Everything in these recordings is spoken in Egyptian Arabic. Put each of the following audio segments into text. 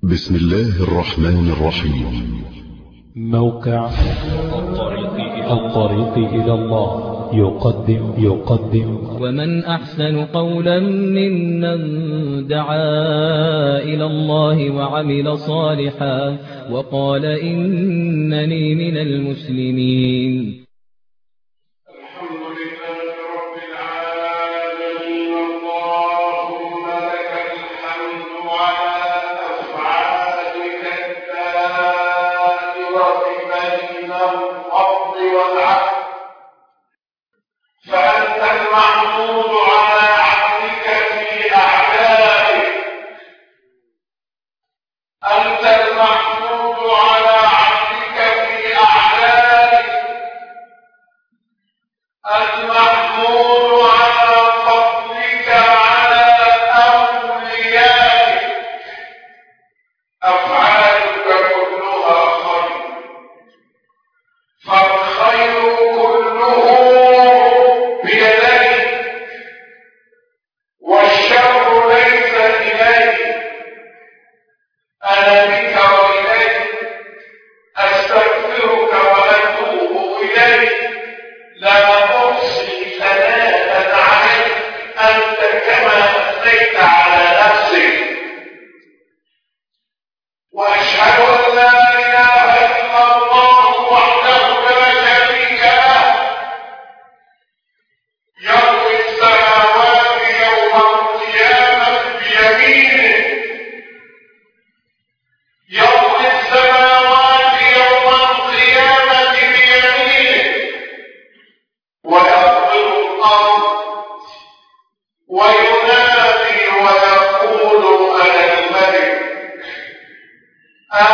بسم الله الرحمن الرحيم موقع الطريق إلى الله يقدم يقدم ومن أحسن قولا ممن دعا إلى الله وعمل صالحا وقال إنني من المسلمين الحمد لله رب العالمين اللهم لك الحمد على أفعالك الدائرة بين الفضل والعدل فأنت المحمود على عبدك في أعدائك أنت المحمود على عبدك في أعدائك المحمود على فضلك على أوليائك أفعالك كلها خير فالخير كله بيديك والشر ليس إليك أنا بك وإليك أستغفرك وأتوب إليك لا أحصي ثناء عليك أنت كما أثنيت على نفسك وأشهد أن لا إله إلا الله وحده لا شريك له يروي السماوات يوم القيامة بيمينه يروي السماوات يوم القيامة بيمينه ويقبل الأرض وينادي ويقول أنا الملك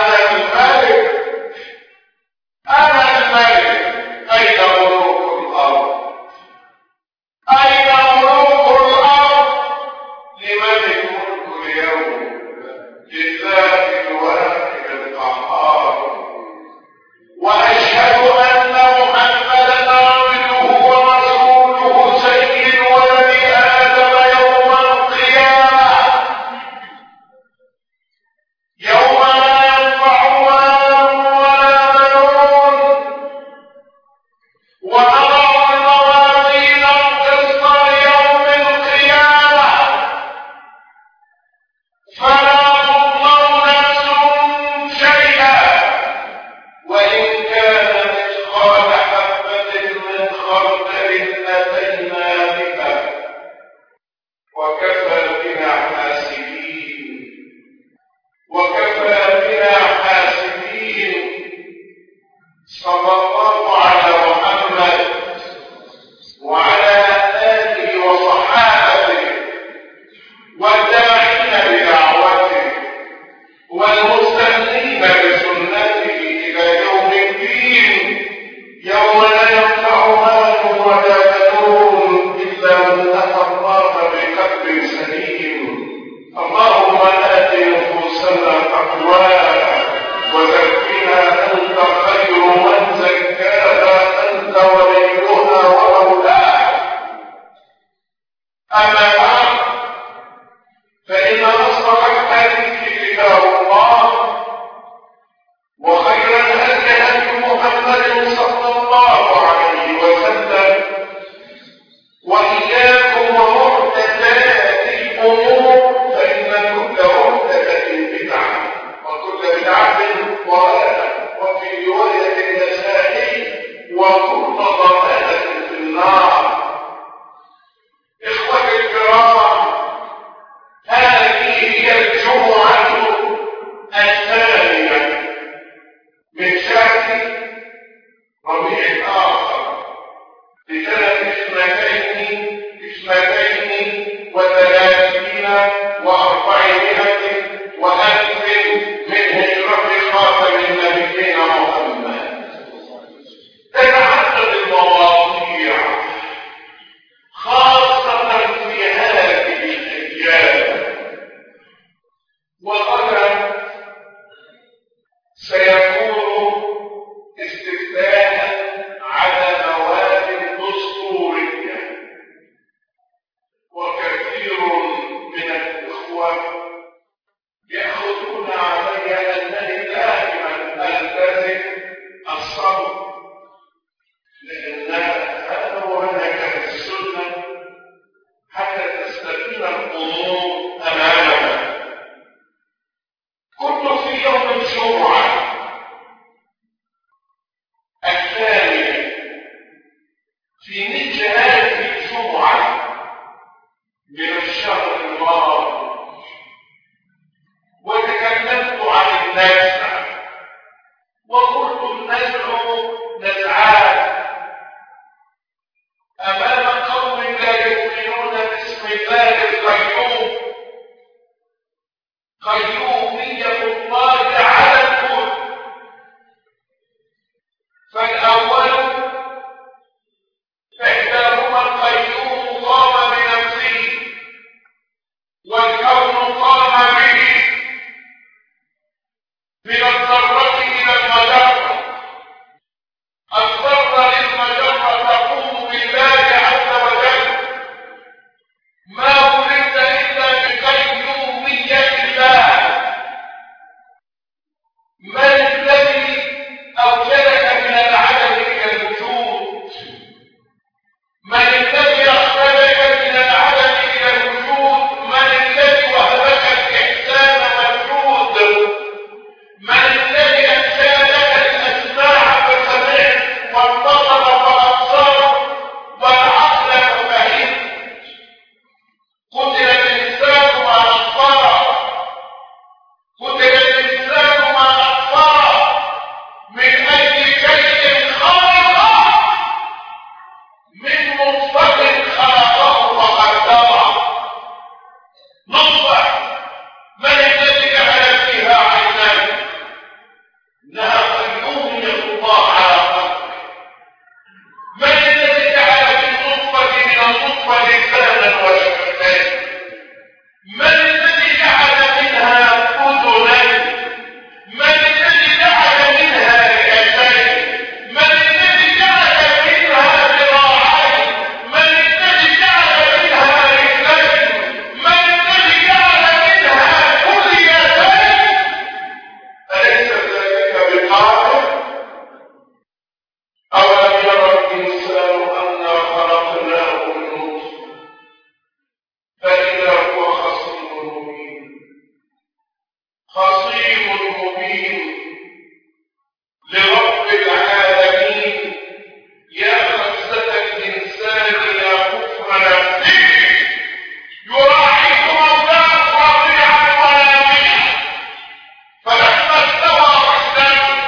شرعا الثانية في مثل هذه الجمعة من الشهر الماضي وتكلمت عن النزع وقلت النزع نزعان أمام قوم لا يؤمنون باسم الله القيوم قيومية الله على الكل فالأول إحداهما القيوم قام بنفسه والكون قام به من الذرة إلى المجرة الذرة للمجرة تقوم بالله عز وجل ما ولدت إلا بقيومية الله من الذي أوجدك من العدم إلى الوجود من الذي أخرجك من العدم إلى الوجود من الذي وهبك الإحسان والجود من الذي أنشأ لك الأسماع فسمعت والبصر فأبصرت والعقل ففهمت قتل الإنسان ما أكفره قتل الإنسان ما أكفره من أي شيء خلقه من نطفة خلقه وقدره نطفة من الذي جعل فيها عينين انها قيومية الله على خلقه من الذي جعل في النطفة من النطفة لسانا وشفتين من الذي جعل منها أذنين من الذي جعل منها رئتين من الذي جعل منها ذراعين من الذي جعل منها رجلين من الذي جعل منها كليتين أليس ذلك بقادر أولم يرى الإنسان أنا خلقناه من نطفة فإذا هو خصيم مبين خصيم مبين لرب العالمين يا خزة الإنسان يا كفر نفسه يراعيك مولاه رضيعا وناميا فلما استوى رشدا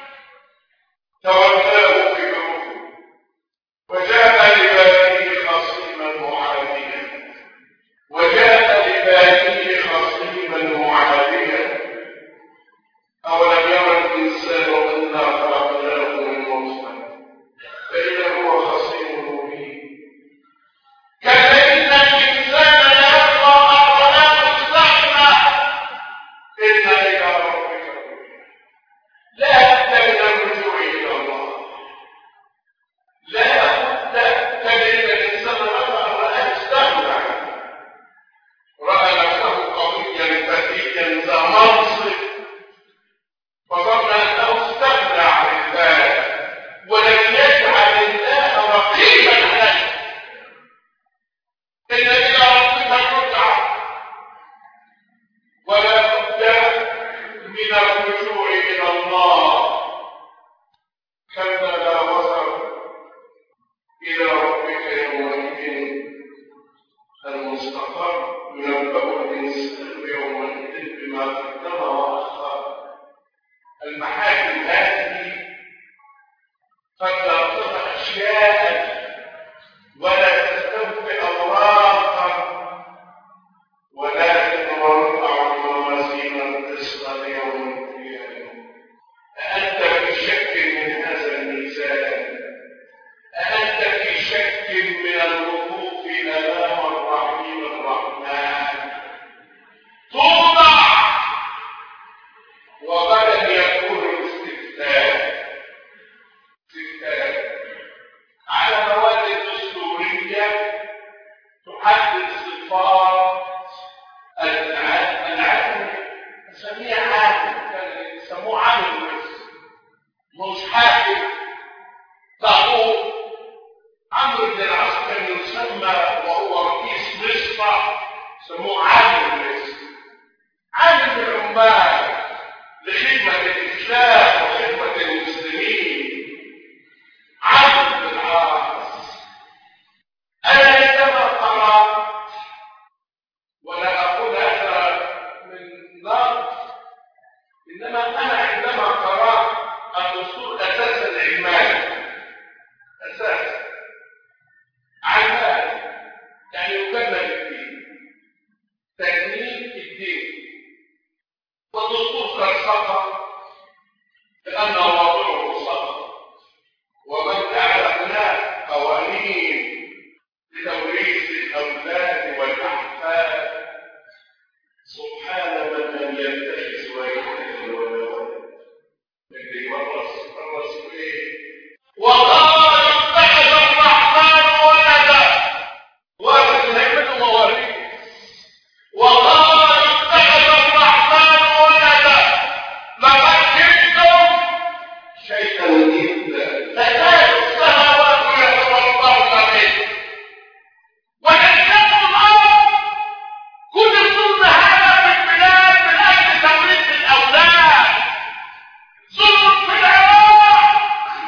تولاه بجنوده وجاء لبابه خصيما معاديا وجاء لبابه خصيما معاديا أولم يرى الإنسان أنا خلقناه من نطفة فإذا هو خصيم مبين كلا إن الإنسان ليطغى أن رآه استغنى إن إلى ربك الرجعى لا بد من الرجوع إلى الله لا بد تجد الإنسان رأى رآه استغنى رأى نفسه قويا فتيا ذا منصب فظن أنه استغنى عن الله ولم يجعل الله رقيبا عليه إن إلى ربك الرجعى ولا بد من الرجوع إلى الله كلا لا وزر إلى ربك يومئذ المستقر ينبأ الإنسان يومئذ بما قدم وأخر المحاكم هذه قد تأخذ أشياء ولا تستوفي أوراقا ولكن ونضع الموازين القسط ليوم القيامة أأنت في شك من هذا الميزان أأنت في شك من الوقوف أمام الرحيم الرحمن توضع وغدا يكون الاستفتاء استفتاء على مواد دستورية تحدد صفات الع- العدل نسميه عامل كان يسموه عامل بس مش حاكم طاغوت عمرو بن العاص كان يسمى وهو رئيس مصر سموه عامل مصر عامل العمال لخدمة انما انا عندما قرات الدستور اساسا علماني اساسا علماني يعني يكمل الدين تكميل الدين والدستور فلسفه لان واضعه صدق ومن اعلمنا قوانين لتوريث الاولاد والاحفاد سبحان من لم يتخذ والدا ولا ولد اللي ورث ورث ايه وقال اتخذ الرحمن ولدا وارث نعمته مواريث وقال اتخذ الرحمن ولدا لقد جئتم شيئا جدا تكاد السماوات يتفطرن به وتنشق الارض كل ظلم هذا في البلاد من اجل توريث الاولاد ظلم في العراق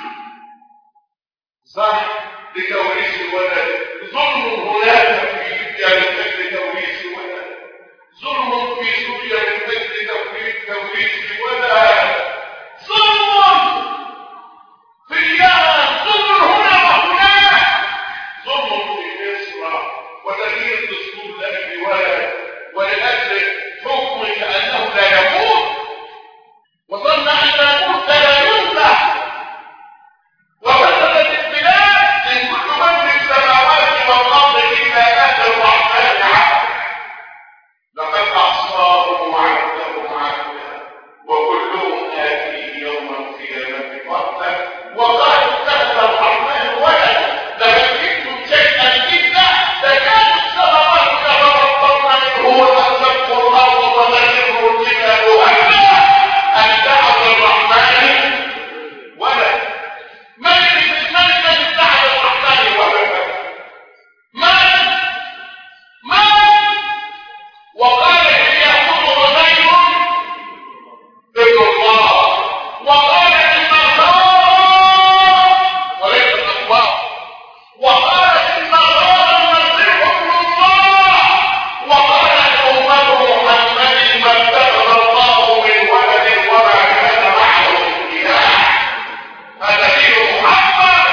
صح لتوريث الولد ظلم هناك في ليبيا من اجل توريث الولد ظلم في سوريا من اجل توريث توريث الولد ظلم في اليمن ظلم هنا وهناك ظلم في مصر وتغيير الدستور لاجل ولد ولاجل حكم كانه لا يموت وظن ان يموت لا ينفع وفسدت البلاد ان كل من في السماوات والارض الا اتى الرحمن عبدا لقد احصاهم وعدهم عدا وكلهم اتيه يوم القيامه فردا وقالوا اتخذ الرحمن ولدا لقد جئتم شيئا جدا تكاد السماوات يتفطرن منه وتنشق الارض وتخر الجبال هدا ان دعوا الرحمن ولد من من الذي اتخذ الرحمن ولدا من من وقال إن يأخذ غنيم ابن الله وقال النصارى وليس الأخبار وقال النصارى المسيح ابن الله وقال أمة محمد ما اتخذ الله من ولد وما كان معه إله هذا دين محمد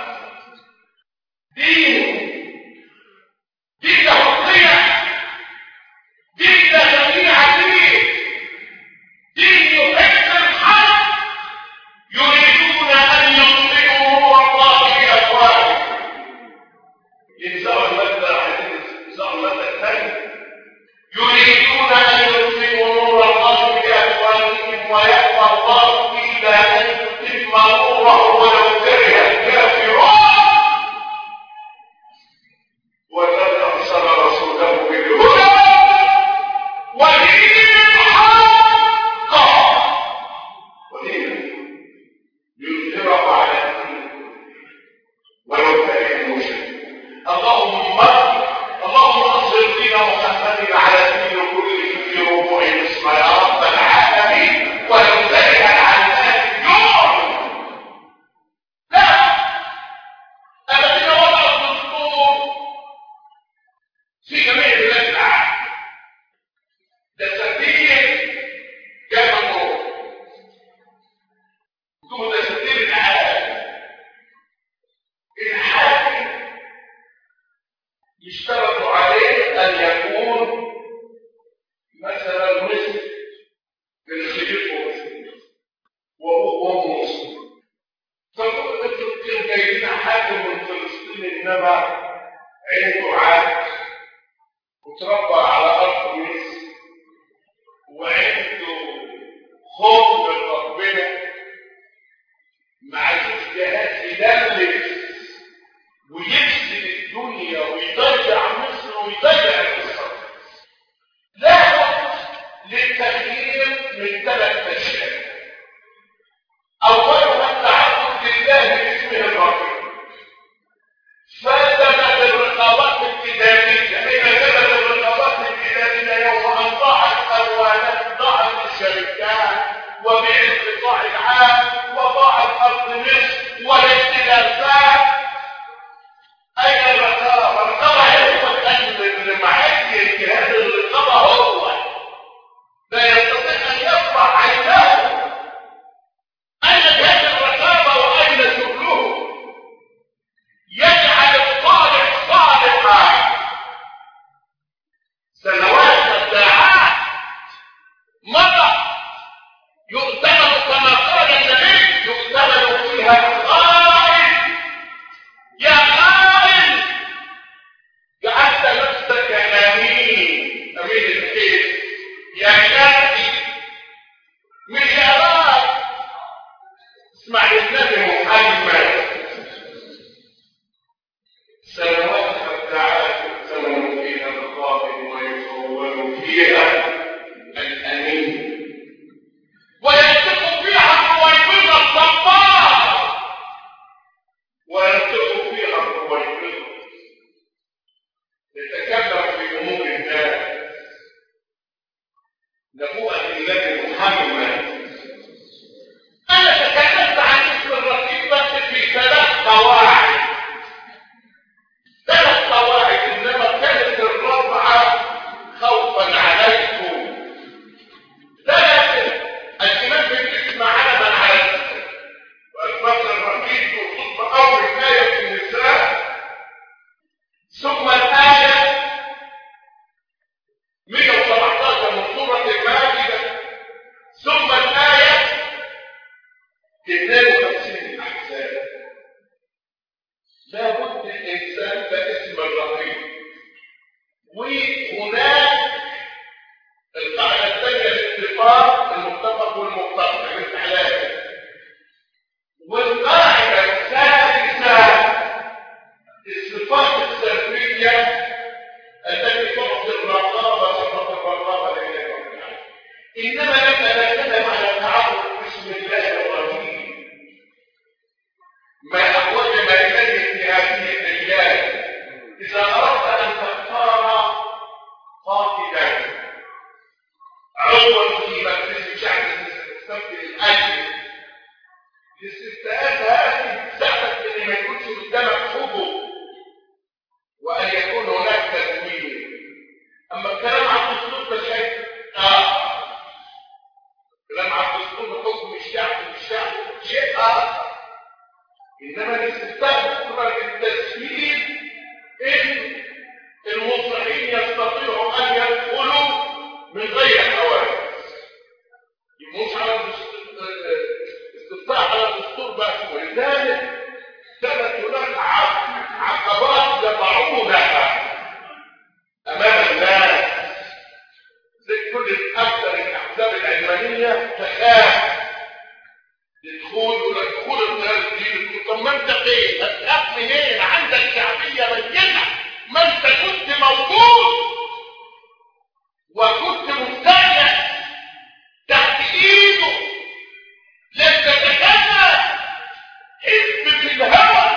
دين دين حقيقة دين جميع دين دين يحب الحق يريدون ان يطفئوا نور الله بافواههم ينزعوا الماده ينزعوا الماده الثانيه يريدون ان يطفئوا نور الله بافواههم ويأبى الله الا ان يتم نوره ولو كره الكافرون والذي ارسل رسوله بالهدى ودين الحق ودين يظهره على الدين ولو كره المشركون اللهم اللهم انصر دين محمد على الدين كله في ربوع مصر يا رب العالمين ولو كره العلمان اليوم لا الذين وضعوا الدستور في جميع بلاد العالم ده تسديد جاب النور دون تسديد العالم الحاكم يشترط عليه ان يكون مثلا مسلم من خليفه مسلم وهو مسلم فقلت الفلسطين جايبين حاكم من فلسطين انما عنده عاد وتربى على ارض مصر وعنده خوف من ربنا ما عندوش جهاز يدلس ويفسد الدنيا ويضيع مصر ويضيع مصر لا للتغيير من ثلاث اشياء اولها التعبد لله باسمه الرحيم فثبت الرقابات الابتدائيه حين ثبت الرقابات الابتدائيه يوم ان ضاعت اموالات ضاعت الشركات وبيع القطاع العام وضاعت ارض مصر والاستغاثات اين الرقابه؟ الرقابه هي هو اللي معدي الجهاز الرقابه هو لا يستطيع ان يرفع عيناه انما الاستفتاء مطلق التسهيل ان المصلحين يستطيعوا ان يدخلوا من غير حوادث مش على استفتاء على الدستور بس ولذلك كانت هناك عقبات يضعونها امام الناس زي كل اكثر الاحزاب العلمانيه تخاف يدخل ولا تدخل الناس دي طب ما انت فين؟ هتخاف منين؟ عندك شعبيه بينه ما انت كنت موجود وكنت مستعد تحت ايده لن تتكلم حزب في الهوى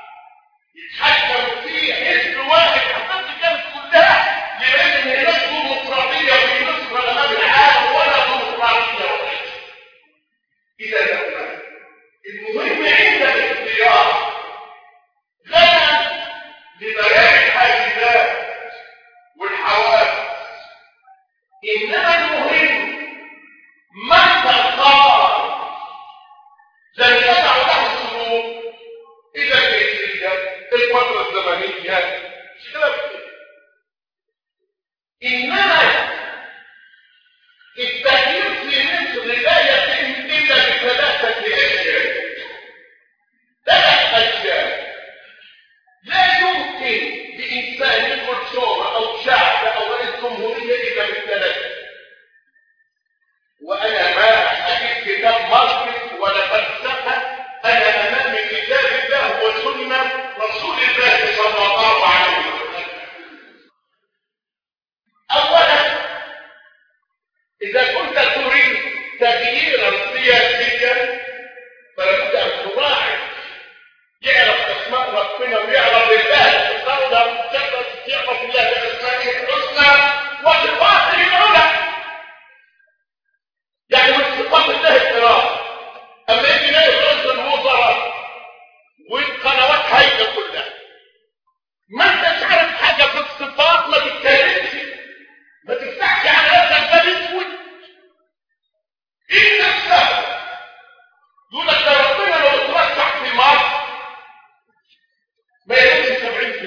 يتحكم فيه حزب واحد حضرتك كانت كلها لان هناك ديمقراطيه في مصر امام العالم ولا ديمقراطيه ولا اذا المهم عند الاختيار غنى لبيان الحاجزات والحوادث انما المهم من تختار لن تدع له الشروط اذا الجنسيه الفتره الزمنيه مش خلاف انما التغيير في مصر لا يتم الا بثلاثه اشياء ثلاث اشياء لا يمكن لانسان يدخل شورى او شعب او رئيس جمهوريه الا بالثلاثه وانا ما اجد كتاب ماركس ولا فلسفه انا امام كتاب الله وسنه رسول الله صلى الله عليه وسلم اولا اذا كنت تريد تغييرا سياسيا فلابد ان تراعي يعرف اسماء ربنا ويعرف الله تقدر تعرف الله باسمائه الحسنى وصفاته العلى يعني من صفات الله الكرام اما يجي نائب رئيس الوزراء والقنوات هايله كلها ما انتش عارف حاجه في الصفات ما تتكلمش ما تفتحش على هذا الباب اسود ايه نفسها يقول لك ده ربنا لو اترشح في مصر ما يكونش 70%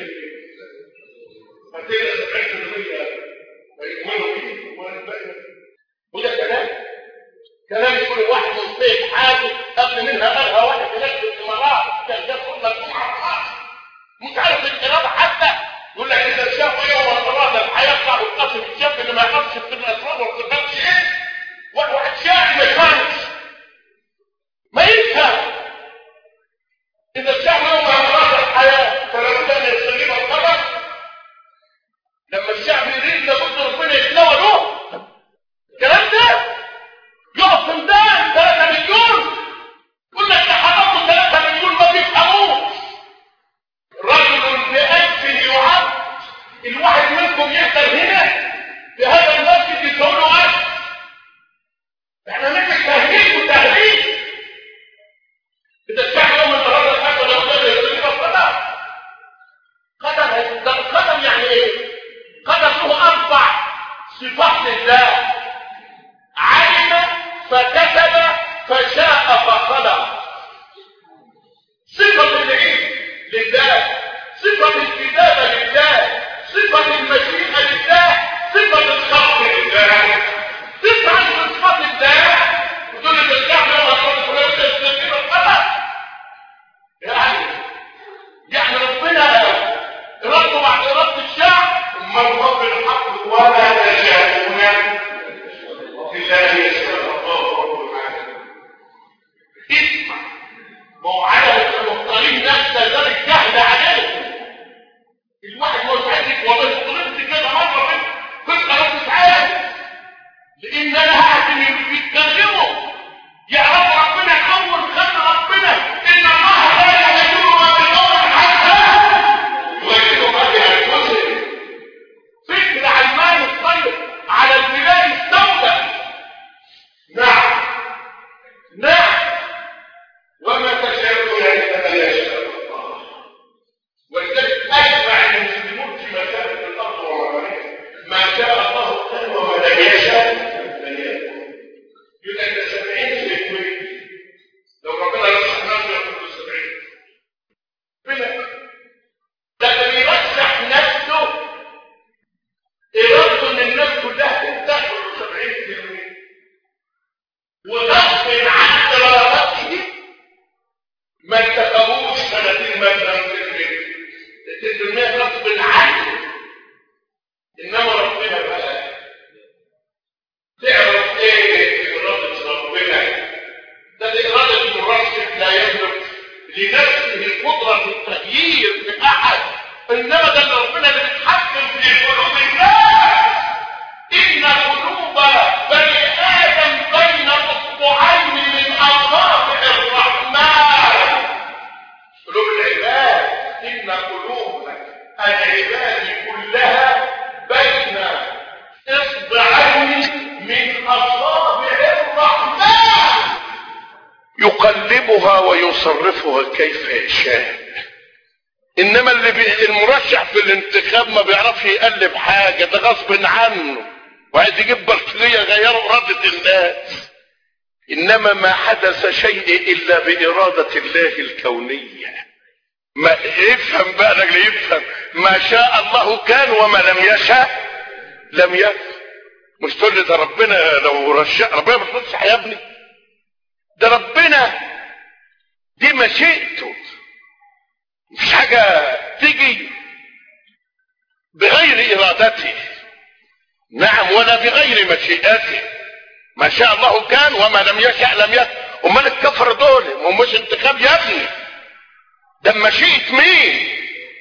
هتلاقي 70% هيكونوا فيه والباقي وده كلام كلام يقول واحد مصيب حاجه قبل منها قالها واحد هناك في الامارات كان ده كل مجموعه مش عارف القراءه حتى يقول لك اذا شاف يوم القرار ده هيطلع ويقسم الشاب اللي ما يعرفش في الاسرار والصفات ايه واحد شاعر ما يفهمش ما يفهم اذا الشعب يوم القرار الحياه فلابد ان يستجيب القدر لما الشعب يريد لابد ربنا يتلوى له الكلام ده يقف في ميدان 3 مليون يقول لك ده حرام 3 مليون ما بيفهموش رجل بألف يعد الواحد منكم يحضر هنا في هذا المسجد يسوي له ألف احنا نمسك تهديد وتهديد إذا الشعب يوم النهارده الحاجة لو كان يستجيب القدر قدر ده القدر يعني ايه؟ قدر له أربع صفات لله علم فكتب فشاء فخلق صفة العلم لله صفة الكتابة لله صفة المشيئة لله صفة الخلق لله تسعة من صفات الله وتقول ان الشعب لما تقول فلان يستجيب القدر يعني يعني ربنا ربه بعد إرادة الشعب ثم الرب الحق ولا تشاءون إلا أن يشاء الله رب العالمين اسمع ما هو عدم المختارين نفسه ده الجهل عليه الواحد مش عايزك والله طلبت كده مره كده كنت انا مش عارف لان انا قاعد بيتكلموا يعرف ربنا اول خلق ربنا ان الله لا يهدي ما بقول حتى ويجد ما بانفسهم فكر علمان الطيب على البلاد السوداء نعم نعم وما تشاءون الا ان يشاء الله ولذلك اجمع المسلمون في مسافه الارض ومغاربها ما شاء الله كان وما لم يشاء لم يكن يبقى انت 70 في الكويت لو ربنا رزقنا ياخد 70 يقلبها ويصرفها كيف يشاء انما اللي بي المرشح في الانتخاب ما بيعرفش يقلب حاجه ده غصب عنه وعايز يجيب بلطجيه غيروا اراده الناس انما ما حدث شيء الا باراده الله الكونيه ما يفهم بقى راجل يفهم ما شاء الله كان وما لم يشاء لم يكن مش تقول لي ده ربنا لو رشح ربنا ما بيرشح يا ابني ده ربنا دي مشيئته مش حاجة تيجي بغير إرادته نعم ولا بغير مشيئته ما شاء الله كان وما لم يشاء لم يكن امال الكفر دول هم مش انتخاب يا ابني ده مشيئة مين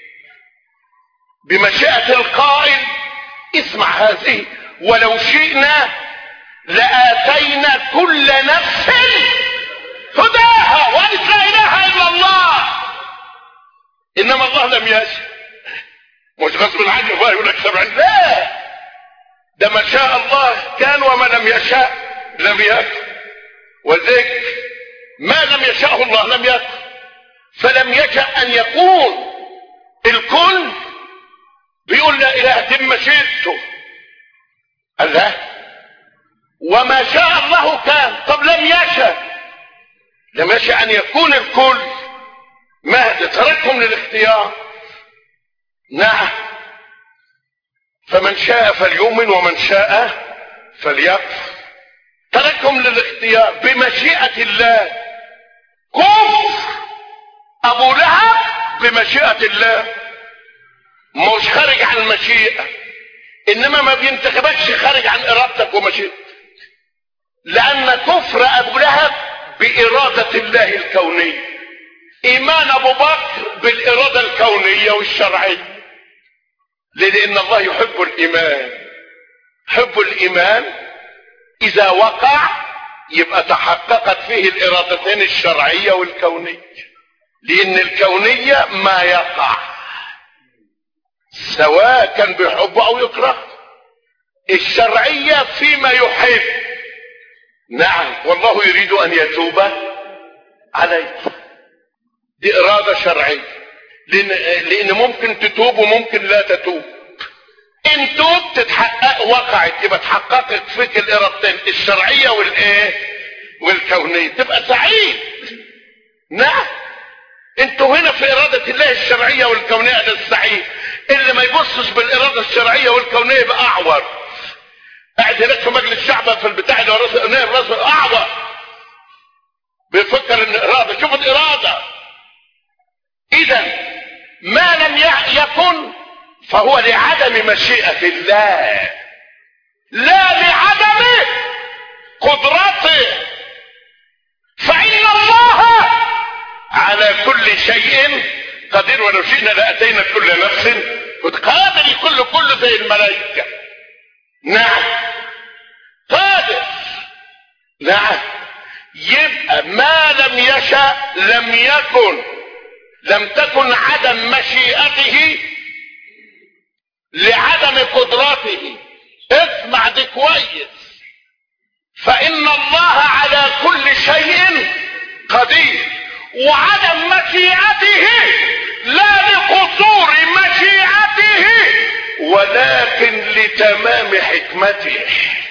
بمشيئة القائل اسمع هذه ولو شئنا لآتينا كل نفس هداها وقالت لا اله الا الله انما الله لم يشاء مش غصب عنه بقى يقول لك سبعين لا ده ما شاء الله كان وما لم يشاء لم يكن وذلك ما لم يشاءه الله لم يكن فلم يشأ ان يكون الكل بيقول لا اله دي مشيئته قال لا وما شاء الله كان طب لم يشأ لم يشأ ان يكون الكل ما تركهم للاختيار نعم فمن شاء فليؤمن ومن شاء فليكفر تركهم للاختيار بمشيئة الله كفر ابو لهب بمشيئة الله مش خارج عن المشيئة انما ما بينتخبكش خارج عن ارادتك ومشيئتك لان كفر ابو لهب بارادة الله الكونية ايمان ابو بكر بالارادة الكونية والشرعية لان الله يحب الايمان حب الايمان اذا وقع يبقى تحققت فيه الارادتين الشرعية والكونية لان الكونية ما يقع سواء كان بيحب او يكره الشرعية فيما يحب نعم والله يريد ان يتوب عليه دي ارادة شرعية لان, لأن ممكن تتوب وممكن لا تتوب ان توب تتحقق وقعت يبقى تحققت فيك الارادتين الشرعية والايه والكونية تبقى سعيد نعم انتوا هنا في ارادة الله الشرعية والكونية ده السعيد اللي ما يبصش بالارادة الشرعية والكونية يبقى اعور قاعد هناك في مجلس الشعب في البتاع اللي وراسه نائب راسه اعور بيفكر ان اراده شوف الاراده اذا ما لم يكن فهو لعدم مشيئة الله لا لعدم قدرته فإن الله على كل شيء قدير ولو شئنا لأتينا كل نفس قادر كل كله زي الملائكة نعم قادر نعم يبقى ما لم يشاء لم يكن لم تكن عدم مشيئته لعدم قدرته اسمع دي كويس فإن الله على كل شيء قدير وعدم مشيئته لا لقصور مشيئته ولكن لتمام حكمته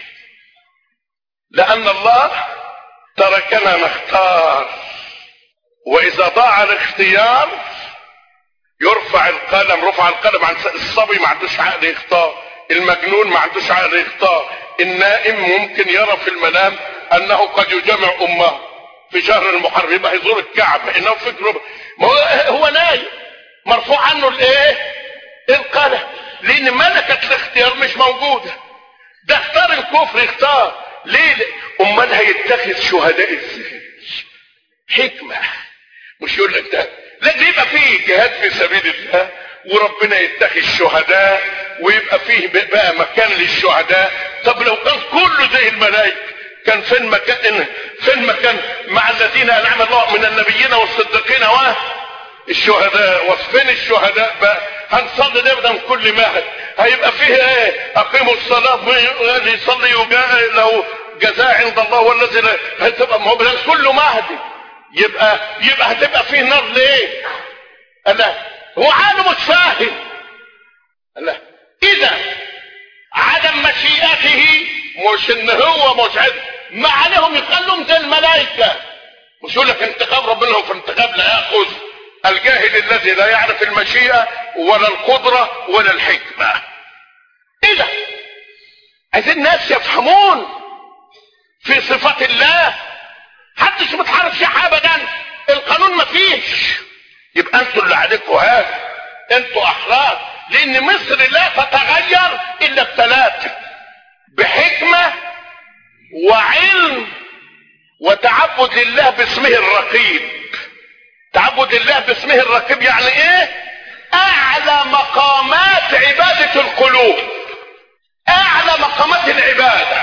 لأن الله تركنا نختار وإذا ضاع الاختيار يرفع القلم رفع القلم عن الصبي ما عندوش عقل يختار المجنون ما عندوش عقل يختار النائم ممكن يرى في المنام انه قد يجمع امه في شهر المحرم يبقى يزور الكعبة انه فكره ما هو, هو نايم مرفوع عنه الايه القلم لان ملكة الاختيار مش موجودة ده اختار الكفر يختار ليه امال هيتخذ شهداء ازاي حكمة مش يقول لك ده لازم يبقى فيه جهاد في سبيل الله وربنا يتخذ شهداء ويبقى فيه بقى مكان للشهداء طب لو كان كله زي الملائكه كان فين مكان فين مكان مع الذين انعم الله من النبيين والصديقين والشهداء وفين الشهداء بقى هنصلي نبدا كل مهد هيبقى فيه ايه اقيموا الصلاه اللي يصلي له جزاء عند الله والذي هتبقى ما هو كله مهدي يبقى يبقى هتبقى فيه نار ليه قال لا هو عقله مش فاهم قال لا اذا عدم مشيئته مش ان هو مش عايز ما عليهم يخلوهم زي الملائكه مش يقول لك انتخاب ربنا هو في انتخاب لا ياخذ الجاهل الذي لا يعرف المشيئه ولا القدره ولا الحكمه ايه ده عايزين الناس يفهمون في صفات الله محدش متحرك فيها ابدا القانون ما فيش يبقى انتوا اللي عليكم هذا انتوا احرار لان مصر لا تتغير الا بثلاثه بحكمه وعلم وتعبد لله باسمه الرقيب تعبد الله باسمه الرقيب يعني ايه اعلى مقامات عباده القلوب اعلى مقامات العباده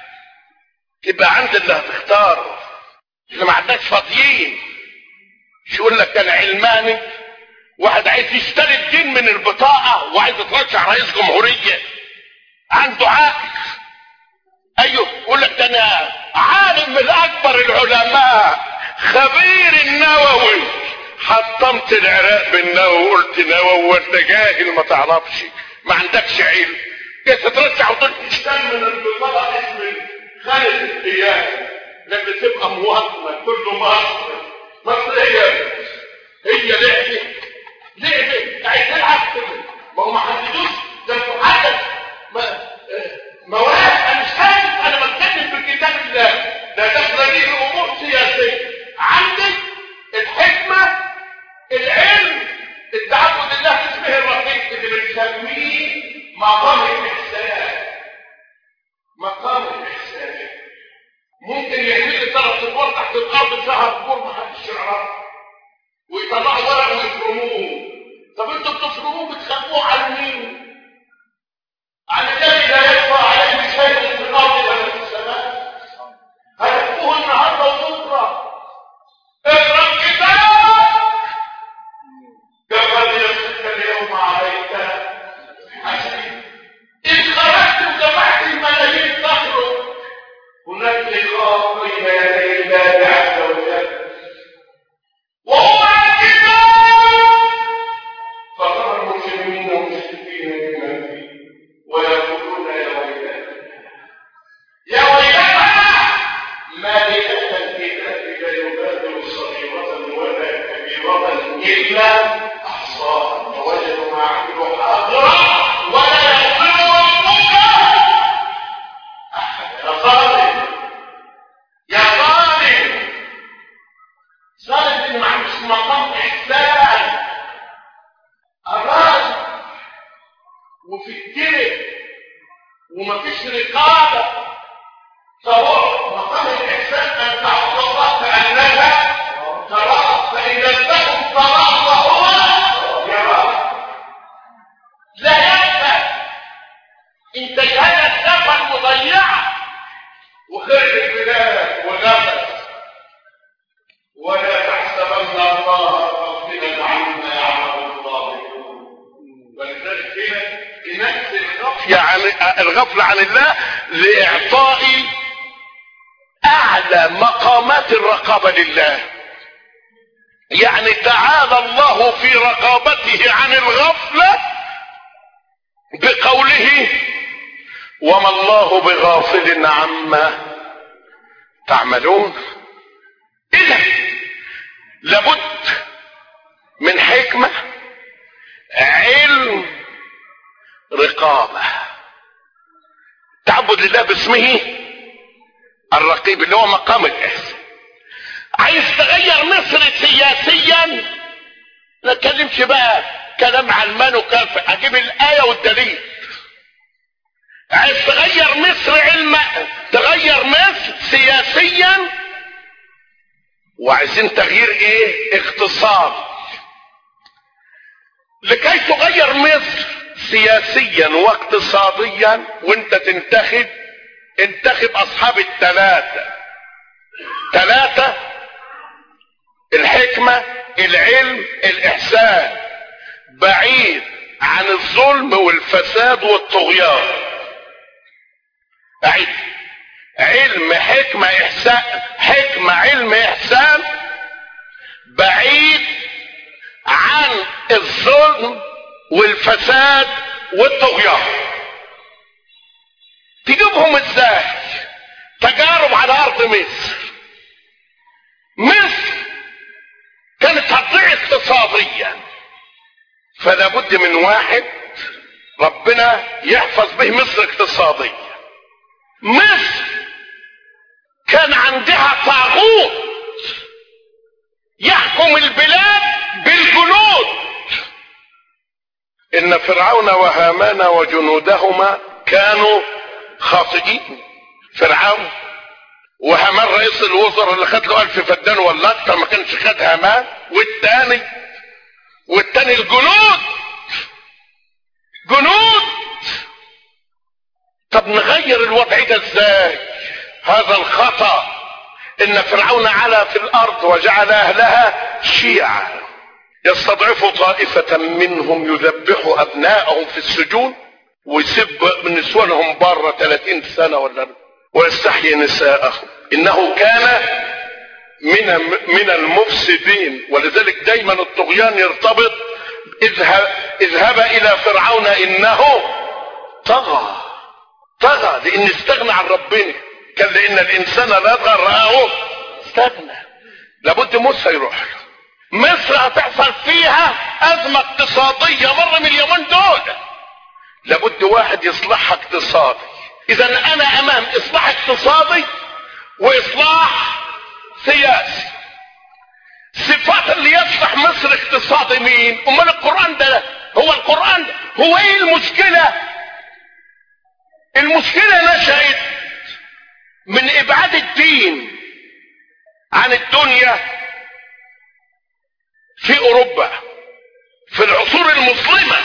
يبقى عند الله تختار احنا ما عندناش فاضيين شو يقول لك انا علماني واحد عايز يشتري الدين من البطاقه وعايز يترشح رئيس جمهوريه عنده عقل ايوه يقول لك ده انا عالم من اكبر العلماء خبير النووي حطمت العراق بالنووي قلت نووي وانت جاهل ما تعرفش ما عندكش علم جاي تترشح وتقول تشتري من البطاقه اسم خالد القيام لما تبقى مواطنه كله مصر مصر هي هي لعبه لعبه عايز تلعب ما هو ما حددوش ده انتوا عدد مواد انا مش خايف انا بتكلم في كتاب الله ده داخله ليه امور سياسيه عندك الحكمه العلم التعبد الله باسمه الرقيق اللي بنسميه مقام الاحسان مقام الاحسان ممكن يعمل لي ثلاث ادوار تحت الارض فيها قبور ما حدش يعرفها ويطلعوا ورق ويفرموه طب انتوا بتفرموه بتخبوه على مين؟ على الذي لا يخفى عليه شيء في الارض ولا في السماء هتخفوه النهارده وبكره اقرا الكتاب كفى ليصدق اليوم عليك حسين إذ خرجت وجمعت الملايين تخرج هناك لقاء بين يدي الله عز وجل وهو الكتاب فترى المسلمين مشركين بما فيه ويقولون يا ويلنا يا ويلنا ما لهذا الكتاب لا يغادر صغيرة ولا كبيرة إلا أحصاها ووجدوا ما عملوا حاضرا ولا يظلم ربك أحد يا ظالم يا ظالم ظالم اللي ما عندوش مقام إحسان الراجل وفي الجيب ومفيش رقابة فهو مقام الإحسان أن تعبد الله كأنك تراه فإن لم تكن تراه وهو يراك لا ينفع انت جهلك سفر مضيعة وخير البلاد ونفس ولا تحسبن الله غافلا عما يعمل الظالمون ولذلك هنا لنفس الغفلة عن الغفلة عن الله لإعطاء أعلى مقامات الرقابة لله يعني تعالى الله في رقابته عن الغفلة بقوله وما الله بغافل عما تعملون إذا لابد من حكمة علم رقابة تعبد لله باسمه الرقيب اللي هو مقام الإحسان عايز تغير مصر سياسيا لا اتكلمش بقى كلام علمان وكلام اجيب الايه والدليل عايز تغير مصر علم تغير مصر سياسيا وعايزين تغيير ايه اقتصاد لكي تغير مصر سياسيا واقتصاديا وانت تنتخب انتخب اصحاب الثلاثه ثلاثه الحكمه العلم الاحسان بعيد عن الظلم والفساد والطغيان أعيد علم حكمة إحسان حكمة علم إحسان الظلم والفساد والطغيان تجيبهم ازاي تجارب على ارض مصر مصر كانت هتضيع اقتصاديا فلا بد من واحد ربنا يحفظ به مصر اقتصاديا مصر كان عندها طاغوت يحكم البلاد بالجنود ان فرعون وهامان وجنودهما كانوا خاطئين فرعون وهامان رئيس الوزراء اللي خد له ألف فدان ولا أكتر ما كانش خد هامان والتاني والتاني الجنود جنود طب نغير الوضع ده ازاي هذا الخطأ ان فرعون علا في الارض وجعل اهلها شيعا يستضعف طائفة منهم يذبح ابناءهم في السجون ويسب نسوانهم بره 30 سنة ولا ويستحيي نساءهم انه كان من من المفسدين ولذلك دايما الطغيان يرتبط اذهب اذهب الى فرعون انه طغى طغى لان استغنى عن ربنا كان لان الانسان لا يطغى رآه استغنى لابد موسى يروح له مصر هتحصل فيها ازمه اقتصاديه مر من اليومين دول لابد واحد يصلحها اقتصادي اذا انا امام اصلاح اقتصادي واصلاح سياسي صفات اللي يصلح مصر اقتصادي مين امال القران ده هو القران ده هو ايه المشكله المشكله نشأت من ابعاد الدين عن الدنيا في اوروبا في العصور المسلمه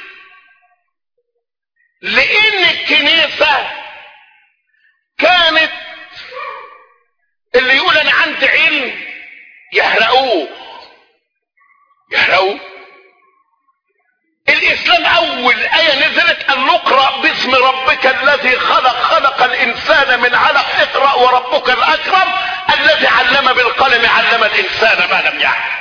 لان الكنيسه كانت اللي يقول انا عندي علم يحرقوه يحرقوه الاسلام اول ايه نزلت ان نقرا باسم ربك الذي خلق خلق الانسان من علق اقرا وربك الاكرم الذي علم بالقلم علم الانسان ما لم يعلم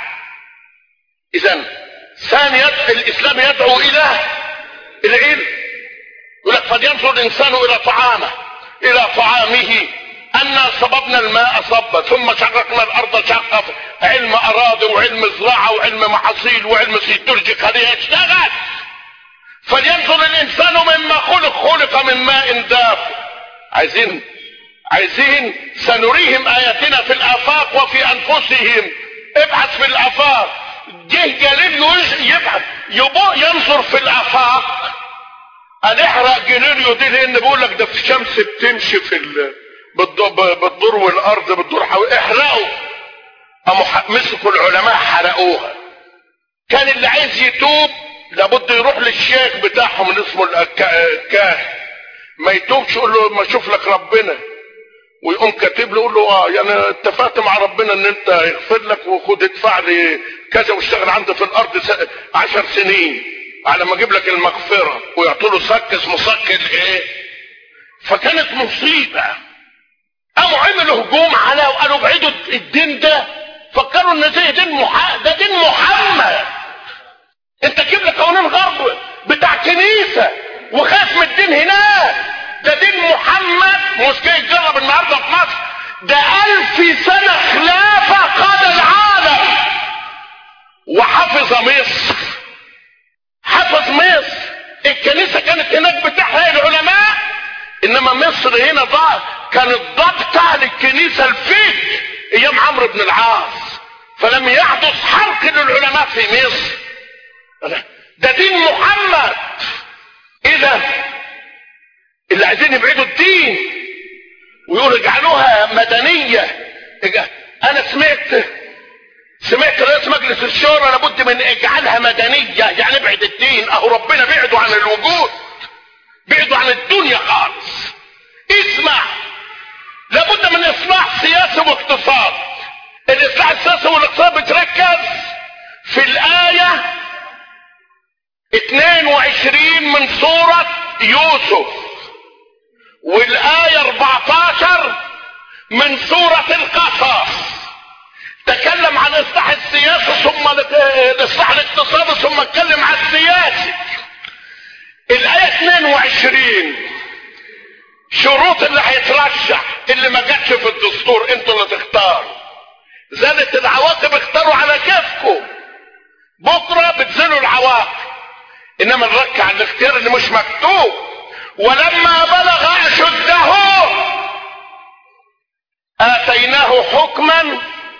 اذا ثانيا الاسلام يدعو الى العلم يقول لك فلينظر الانسان الى طعامه الى طعامه أنا صببنا الماء صبا ثم شققنا الأرض شقا علم أراضي وعلم زراعة وعلم محاصيل وعلم سيتولوجي خليه يشتغل فلينظر الإنسان مما خلق خلق من ماء دافئ عايزين عايزين سنريهم آياتنا في الآفاق وفي أنفسهم ابحث في الآفاق جه جاليليو يبحث يبو ينظر في الآفاق هنحرق جاليليو دي لأن بيقول لك ده في الشمس بتمشي في ال... بتدور والارض بتدور حوالي احرقوا قاموا مسكوا العلماء حرقوها كان اللي عايز يتوب لابد يروح للشيخ بتاعهم اللي اسمه الكاهن ما يتوبش يقول له ما اشوف لك ربنا ويقوم كاتب له يقول له اه يعني اتفقت مع ربنا ان انت يغفر لك وخد ادفع لي كذا واشتغل عندي في الارض عشر سنين على ما اجيب لك المغفره ويعطوا له صك اسمه صك الايه فكانت مصيبه قاموا عملوا هجوم على وقالوا ابعدوا الدين ده فكروا ان زي دين مح... ده دين محمد انت جيب لك قوانين غرب بتاع كنيسه وخاف من الدين هناك ده دين محمد مش جاي يتجرب النهارده في مصر ده ألف سنة خلافة قاد العالم وحفظ مصر حفظ مصر الكنيسة كانت هناك بتحرق العلماء انما مصر هنا ضاع كانت ضابطة للكنيسة الفكر ايام عمرو بن العاص فلم يحدث حرق للعلماء في مصر ده دين محمد اذا اللي عايزين يبعدوا الدين ويقولوا اجعلوها مدنية انا سمعت سمعت رئيس مجلس الشورى لابد من اجعلها مدنية يعني ابعد الدين اهو ربنا بعدوا عن الوجود بعدوا عن الدنيا خالص اسمع لابد من اصلاح سياسي واقتصاد الاصلاح السياسي والاقتصاد بتركز في الايه 22 من سوره يوسف والايه 14 من سوره القصص تكلم عن الاصلاح السياسي ثم الاصلاح الاقتصادي ثم بتكلم على السياسي الآية 22 شروط اللي هيترشح اللي ما جاتش في الدستور انتوا اللي تختاروا زادت العواقب اختاروا على كيفكم بكره بتزيلوا العواقب انما نركع على الاختيار اللي مش مكتوب ولما بلغ اشده اتيناه حكما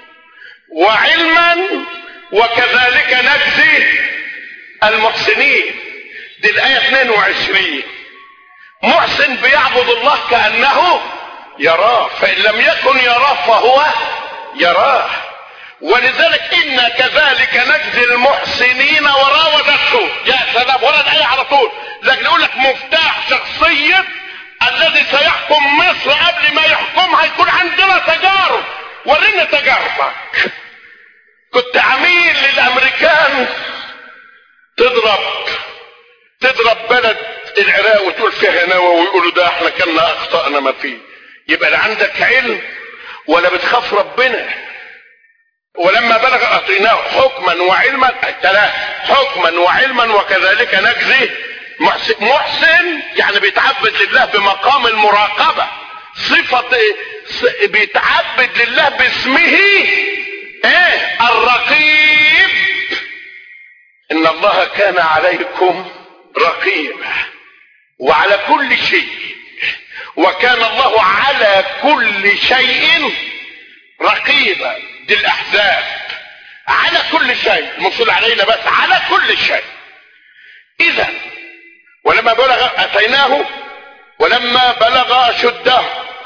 وعلما وكذلك نجزي المحسنين دي الايه 22 محسن بيعبد الله كانه يراه فان لم يكن يراه فهو يراه ولذلك إنا كذلك نجزي المحسنين وراودته يا سلام ولا الآية على طول لكن يقول لك مفتاح شخصية الذي سيحكم مصر قبل ما يحكمها يكون عندنا تجارب ورينا تجاربك كنت عميل للأمريكان تضرب تضرب بلد العراق وتقول فيها نوى ويقولوا ده احنا كنا اخطأنا ما فيه يبقى لا عندك علم ولا بتخاف ربنا ولما بلغ اعطيناه حكما وعلما ثلاث حكما وعلما وكذلك نجزي محسن, محسن يعني بيتعبد لله بمقام المراقبة صفة إيه؟ بيتعبد لله باسمه ايه الرقيب ان الله كان عليكم رقيبا وعلى كل شيء وكان الله على كل شيء رقيبا دي الاحزاب على كل شيء الموصول علينا بس على كل شيء اذا ولما بلغ اتيناه ولما بلغ اشده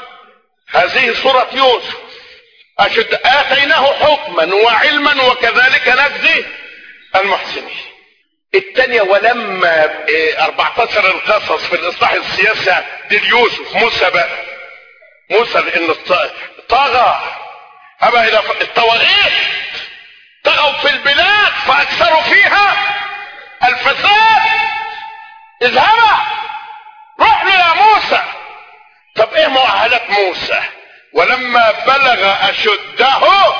هذه سورة يوسف أشد آتيناه حكما وعلما وكذلك نجزي المحسنين الثانية ولما 14 القصص في الإصلاح السياسي دي يوسف موسى بقى موسى لأن طغى أبا إلى الطواغيت طغوا في البلاد فأكثروا فيها الفساد اذهبا روح له يا موسى طب ايه مؤهلات موسى ولما بلغ اشده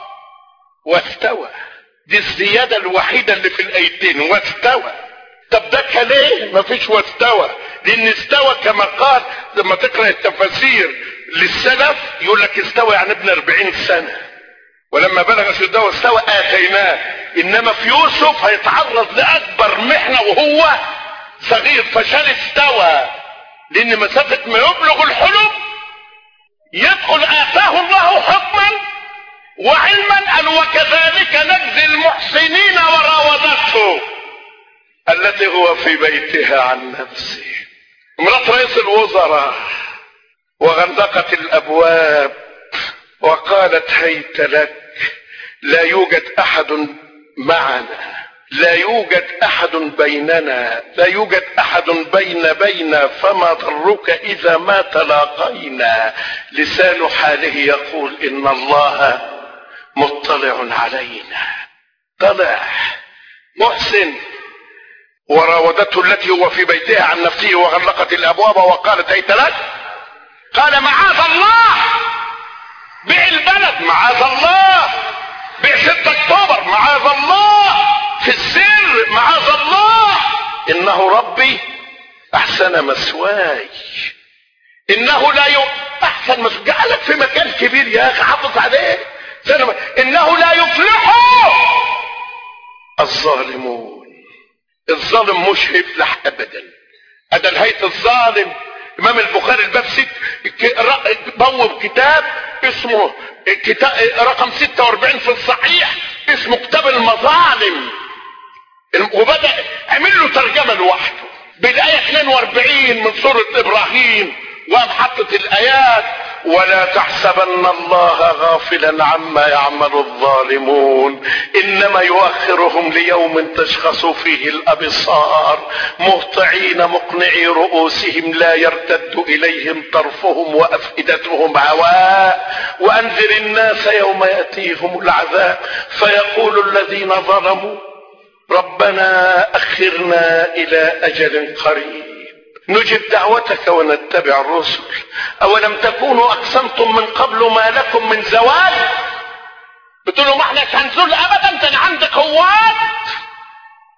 واستوى دي الزياده الوحيده اللي في الايتين واستوى طب ده كان ايه مفيش واستوى لان استوى كما قال لما تقرا التفاسير للسلف يقول لك استوى يعني ابن 40 سنه ولما بلغ اشده واستوى اتيناه انما في يوسف هيتعرض لاكبر محنه وهو صغير فشال استوى لان مسافه ما يبلغ الحلم يدخل اتاه الله حكما وعلما قال وكذلك نجزي المحسنين وراودته التي هو في بيتها عن نفسه مرات رئيس الوزراء وغلقت الابواب وقالت هيت لك لا يوجد احد معنا لا يوجد احد بيننا لا يوجد احد بين بينا فما ضرك اذا ما تلاقينا لسان حاله يقول ان الله مطلع علينا طلع محسن وراودته التي هو في بيتها عن نفسه وغلقت الابواب وقالت هيت لك قال معاذ الله بيع البلد معاذ الله بيع 6 اكتوبر معاذ الله في السر معاذ الله انه ربي احسن مسواي انه لا ي... احسن مسواي جعلك في مكان كبير يا اخي حافظ عليه سنة انه لا يفلح الظالمون الظالم مش هيفلح ابدا هذا نهاية الظالم امام البخاري الباب ست بوب كتاب اسمه كتاب رقم 46 في الصحيح اسمه كتاب المظالم وبدأ عمل له ترجمة لوحده بالآية 42 من سورة إبراهيم وقام حطت الآيات ولا تحسبن الله غافلا عما يعمل الظالمون انما يؤخرهم ليوم تشخص فيه الابصار مهطعين مقنعي رؤوسهم لا يرتد اليهم طرفهم وافئدتهم هواء وانذر الناس يوم ياتيهم العذاب فيقول الذين ظلموا ربنا اخرنا الى اجل قريب نجب دعوتك ونتبع الرسل اولم تكونوا اقسمتم من قبل ما لكم من زوال بتقولوا ما احنا هنزول ابدا كان عندك قوات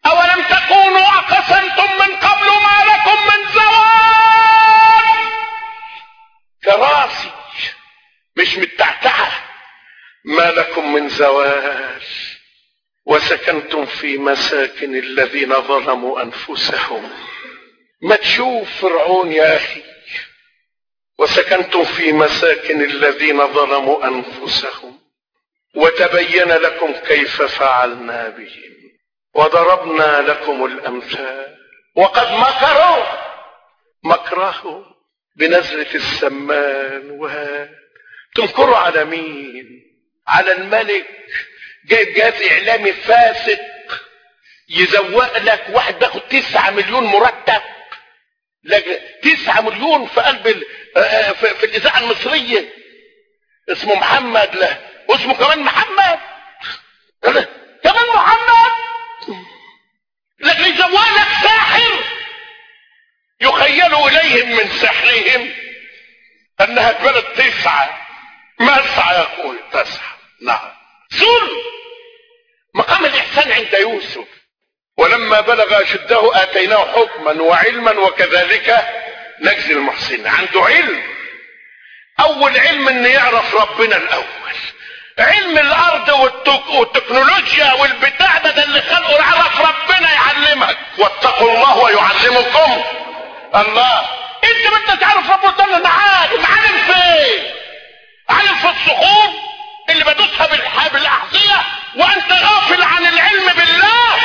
أولم تكونوا أقسمتم من قبل ما لكم من زوال كراسي مش متعتعة ما لكم من زوال وسكنتم في مساكن الذين ظلموا أنفسهم ما تشوف فرعون يا أخي وسكنتم في مساكن الذين ظلموا أنفسهم وتبين لكم كيف فعلنا بهم وضربنا لكم الأمثال وقد مكروا مكره بنزلة السمان وهذا تنكروا على مين على الملك جايب جهاز إعلامي فاسق يزوق لك واحد بياخد تسعة مليون مرتب لك تسعة مليون في قلب ال... في, في الإذاعة المصرية اسمه محمد له واسمه كمان محمد كمان محمد لكن يزوق لك ساحر يخيل إليهم من سحرهم أنها اتولد تسعة مسعى يا أخوي تسعة نعم ظلم مقام الإحسان عند يوسف ولما بلغ أشده آتيناه حكما وعلما وكذلك نجزي المحسنين عنده علم أول علم إنه يعرف ربنا الأول علم الأرض والتك... والتكنولوجيا والبتاع ده, ده اللي خلقه يعرف ربنا يعلمك واتقوا الله ويعلمكم الله انت ما انت تعرف ربنا ده انا عالم عالم فين عالم في الصخور اللي بدوسها بالح... بالاحذيه وانت غافل عن العلم بالله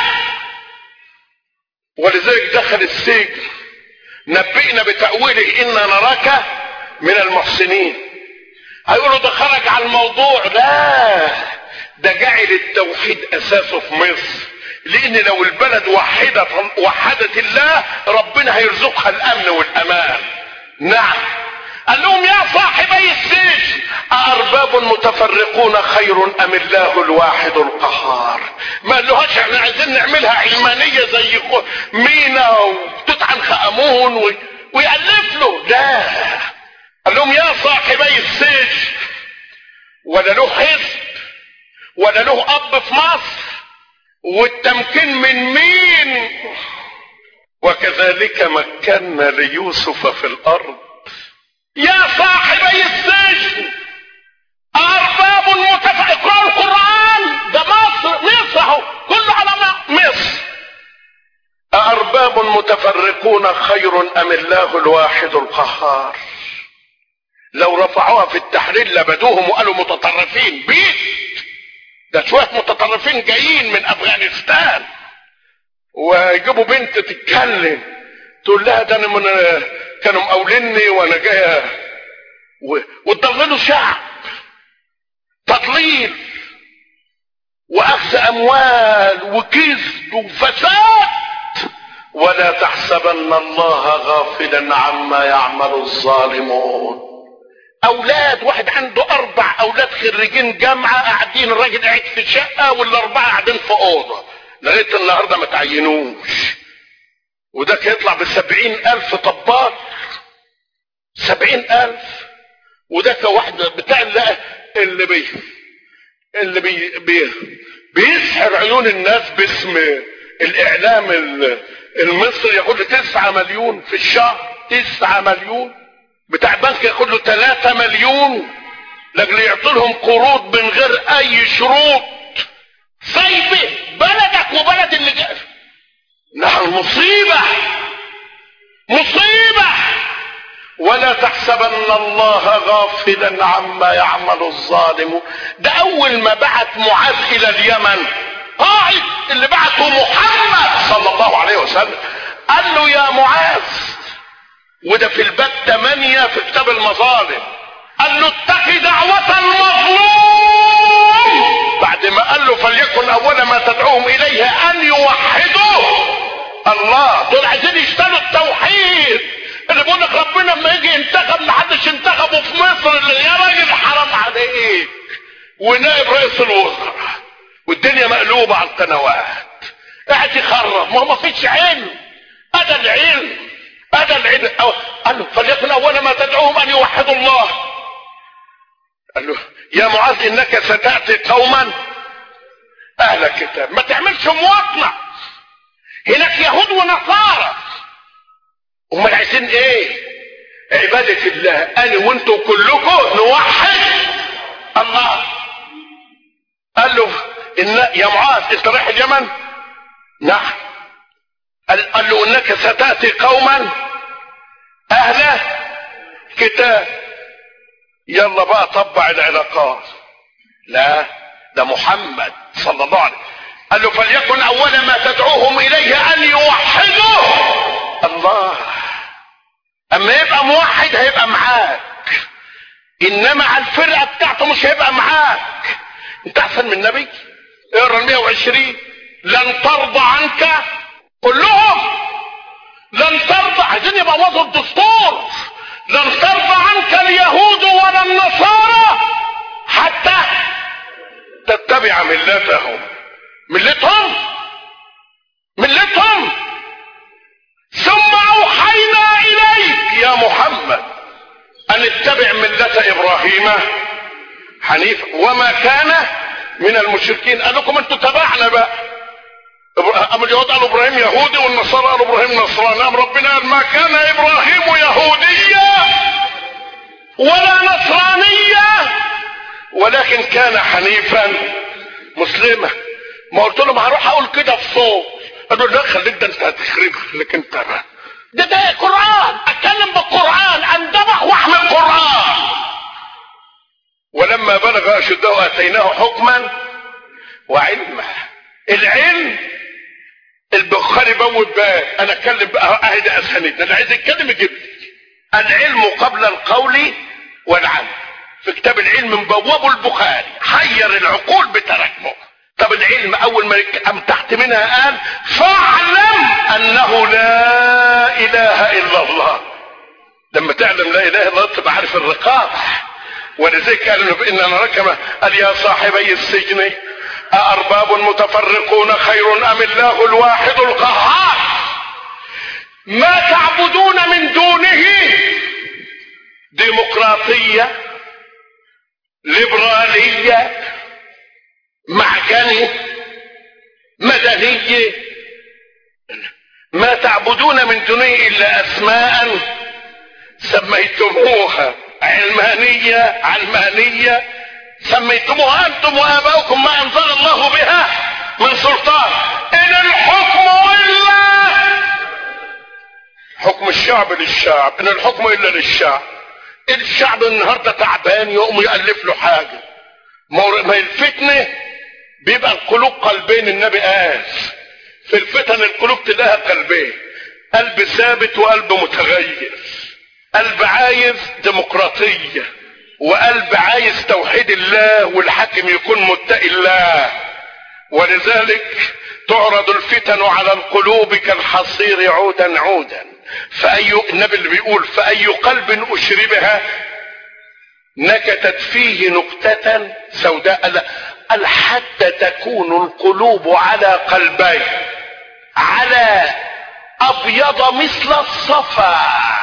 ولذلك دخل السجن نبئنا بتأويله إنا نراك من المحسنين هيقولوا ده خرج على الموضوع لا ده جعل التوحيد أساسه في مصر لأن لو البلد وحدت وحدت الله ربنا هيرزقها الأمن والأمان نعم قال لهم يا صاحبي السجن أأرباب متفرقون خير أم الله الواحد القهار ما قالوهاش احنا عايزين نعملها علمانية زي مينا وتوت عنخ آمون و... ويألف له لا قال لهم يا صاحبي السجن ولا له حزب ولا له أب في مصر والتمكين من مين وكذلك مكنا ليوسف في الأرض يا صاحبي السجن أرباب متفق اقرأوا القرآن ده مصر مصر اهو كله على مصر أأرباب متفرقون خير أم الله الواحد القهار لو رفعوها في التحرير لبدوهم وقالوا متطرفين بيت ده شوية متطرفين جايين من أفغانستان ويجيبوا بنت تتكلم تقول لها ده انا من كانوا مقاوليني وانا جايه و... وتضللوا شعب تضليل واخذ اموال وكذب وفساد ولا تحسبن الله غافلا عما يعمل الظالمون اولاد واحد عنده اربع اولاد خريجين جامعه قاعدين الراجل قاعد في شقه والاربعه قاعدين في اوضه لغايه النهارده ما تعينوش وده يطلع بسبعين ألف طباخ سبعين ألف وده واحد بتاع اللي, اللي بي اللي بي بي بيسحر عيون الناس باسم الإعلام المصري ياخد له تسعة مليون في الشهر تسعة مليون بتاع بنك ياخد له تلاتة مليون لاجل يعطي لهم قروض من غير أي شروط سايبه بلدك وبلد اللي جاي نحن مصيبة مصيبة ولا تحسبن الله غافلا عما يعمل الظالم ده اول ما بعت معاذ الى اليمن قائد اللي بعته محمد صلى الله عليه وسلم قال له يا معاذ وده في الباب ثمانية في كتاب المظالم قال له اتق دعوة المظلوم بعد ما قال له فليكن اول ما تدعوهم اليه ان يوحدوه الله دول عايزين يشتروا التوحيد اللي بيقول لك ربنا لما يجي ينتخب محدش انتخبه في مصر اللي يا راجل حرام عليك ونائب رئيس الوزراء والدنيا مقلوبه على القنوات قاعد يخرب ما هو ما فيش علم ادى العلم ادى العلم قال له فليكن اول ما تدعوهم ان يوحدوا الله قال له يا معاذ انك ستاتي قوما اهل الكتاب ما تعملش مواطنه هناك يهود ونصارى امال عايزين ايه عبادة الله انا وانتوا كلكم نوحد الله قال له إن يا معاذ انت رايح اليمن نعم قال, قال له انك ستاتي قوما اهل كتاب يلا بقى طبع العلاقات لا ده محمد صلى الله عليه وسلم قال له فليكن اول ما تدعوهم اليه ان يوحدوا الله اما يبقى موحد هيبقى معاك انما على الفرقه بتاعته مش هيبقى معاك انت احسن من النبي اقرا ال 120 لن ترضى عنك كلهم لن ترضى عايزين يبوظوا الدستور لن ترضى عنك اليهود ولا النصارى حتى تتبع ملتهم ملتهم ملتهم ثم اوحينا اليك يا محمد ان اتبع ملة ابراهيم حنيفا وما كان من المشركين قال لكم انتوا تبعنا بقى اما اليهود قالوا ابراهيم يهودي والنصارى قالوا ابراهيم نصراني ام ربنا قال ما كان ابراهيم يهوديا ولا نصرانيا ولكن كان حنيفا مسلما ما قلت لهم هروح اقول كده في صوت قالوا لا خليك ده انت هتخرب خليك انت بقى ده ده قران اتكلم بالقران اندبح واحمل قران ولما بلغ اشده اتيناه حكما وعلما العلم البخاري بوب باب انا اتكلم بقى اهي ده اسهل انا عايز اتكلم يجيب لي العلم قبل القول والعمل في كتاب العلم مبوبه البخاري حير العقول بتراكمه طب العلم اول ما قام تحت منها قال فاعلم انه لا اله الا الله لما تعلم لا اله الا الله تبقى عارف الرقاب ولذلك قال ان انا ركب قال يا صاحبي السجن أأرباب متفرقون خير أم الله الواحد القهار ما تعبدون من دونه ديمقراطية ليبرالية معجني مدنية ما تعبدون من دونه إلا أسماء سميتموها علمانية علمانية سميتموها أنتم وآباؤكم ما أنزل الله بها من سلطان إن الحكم إلا حكم الشعب للشعب إن الحكم إلا للشعب الشعب النهاردة تعبان يقوم يألف له حاجة ما الفتنة بيبقى القلوب قلبين النبي قال في الفتن القلوب تلاقيها قلبين قلب ثابت وقلب متغير قلب عايز ديمقراطية وقلب عايز توحيد الله والحاكم يكون متقي الله ولذلك تعرض الفتن على القلوب كالحصير عودا عودا فأي النبي اللي بيقول فأي قلب أشربها نكتت فيه نكتة سوداء قال حتى تكون القلوب على قلبين على أبيض مثل الصفا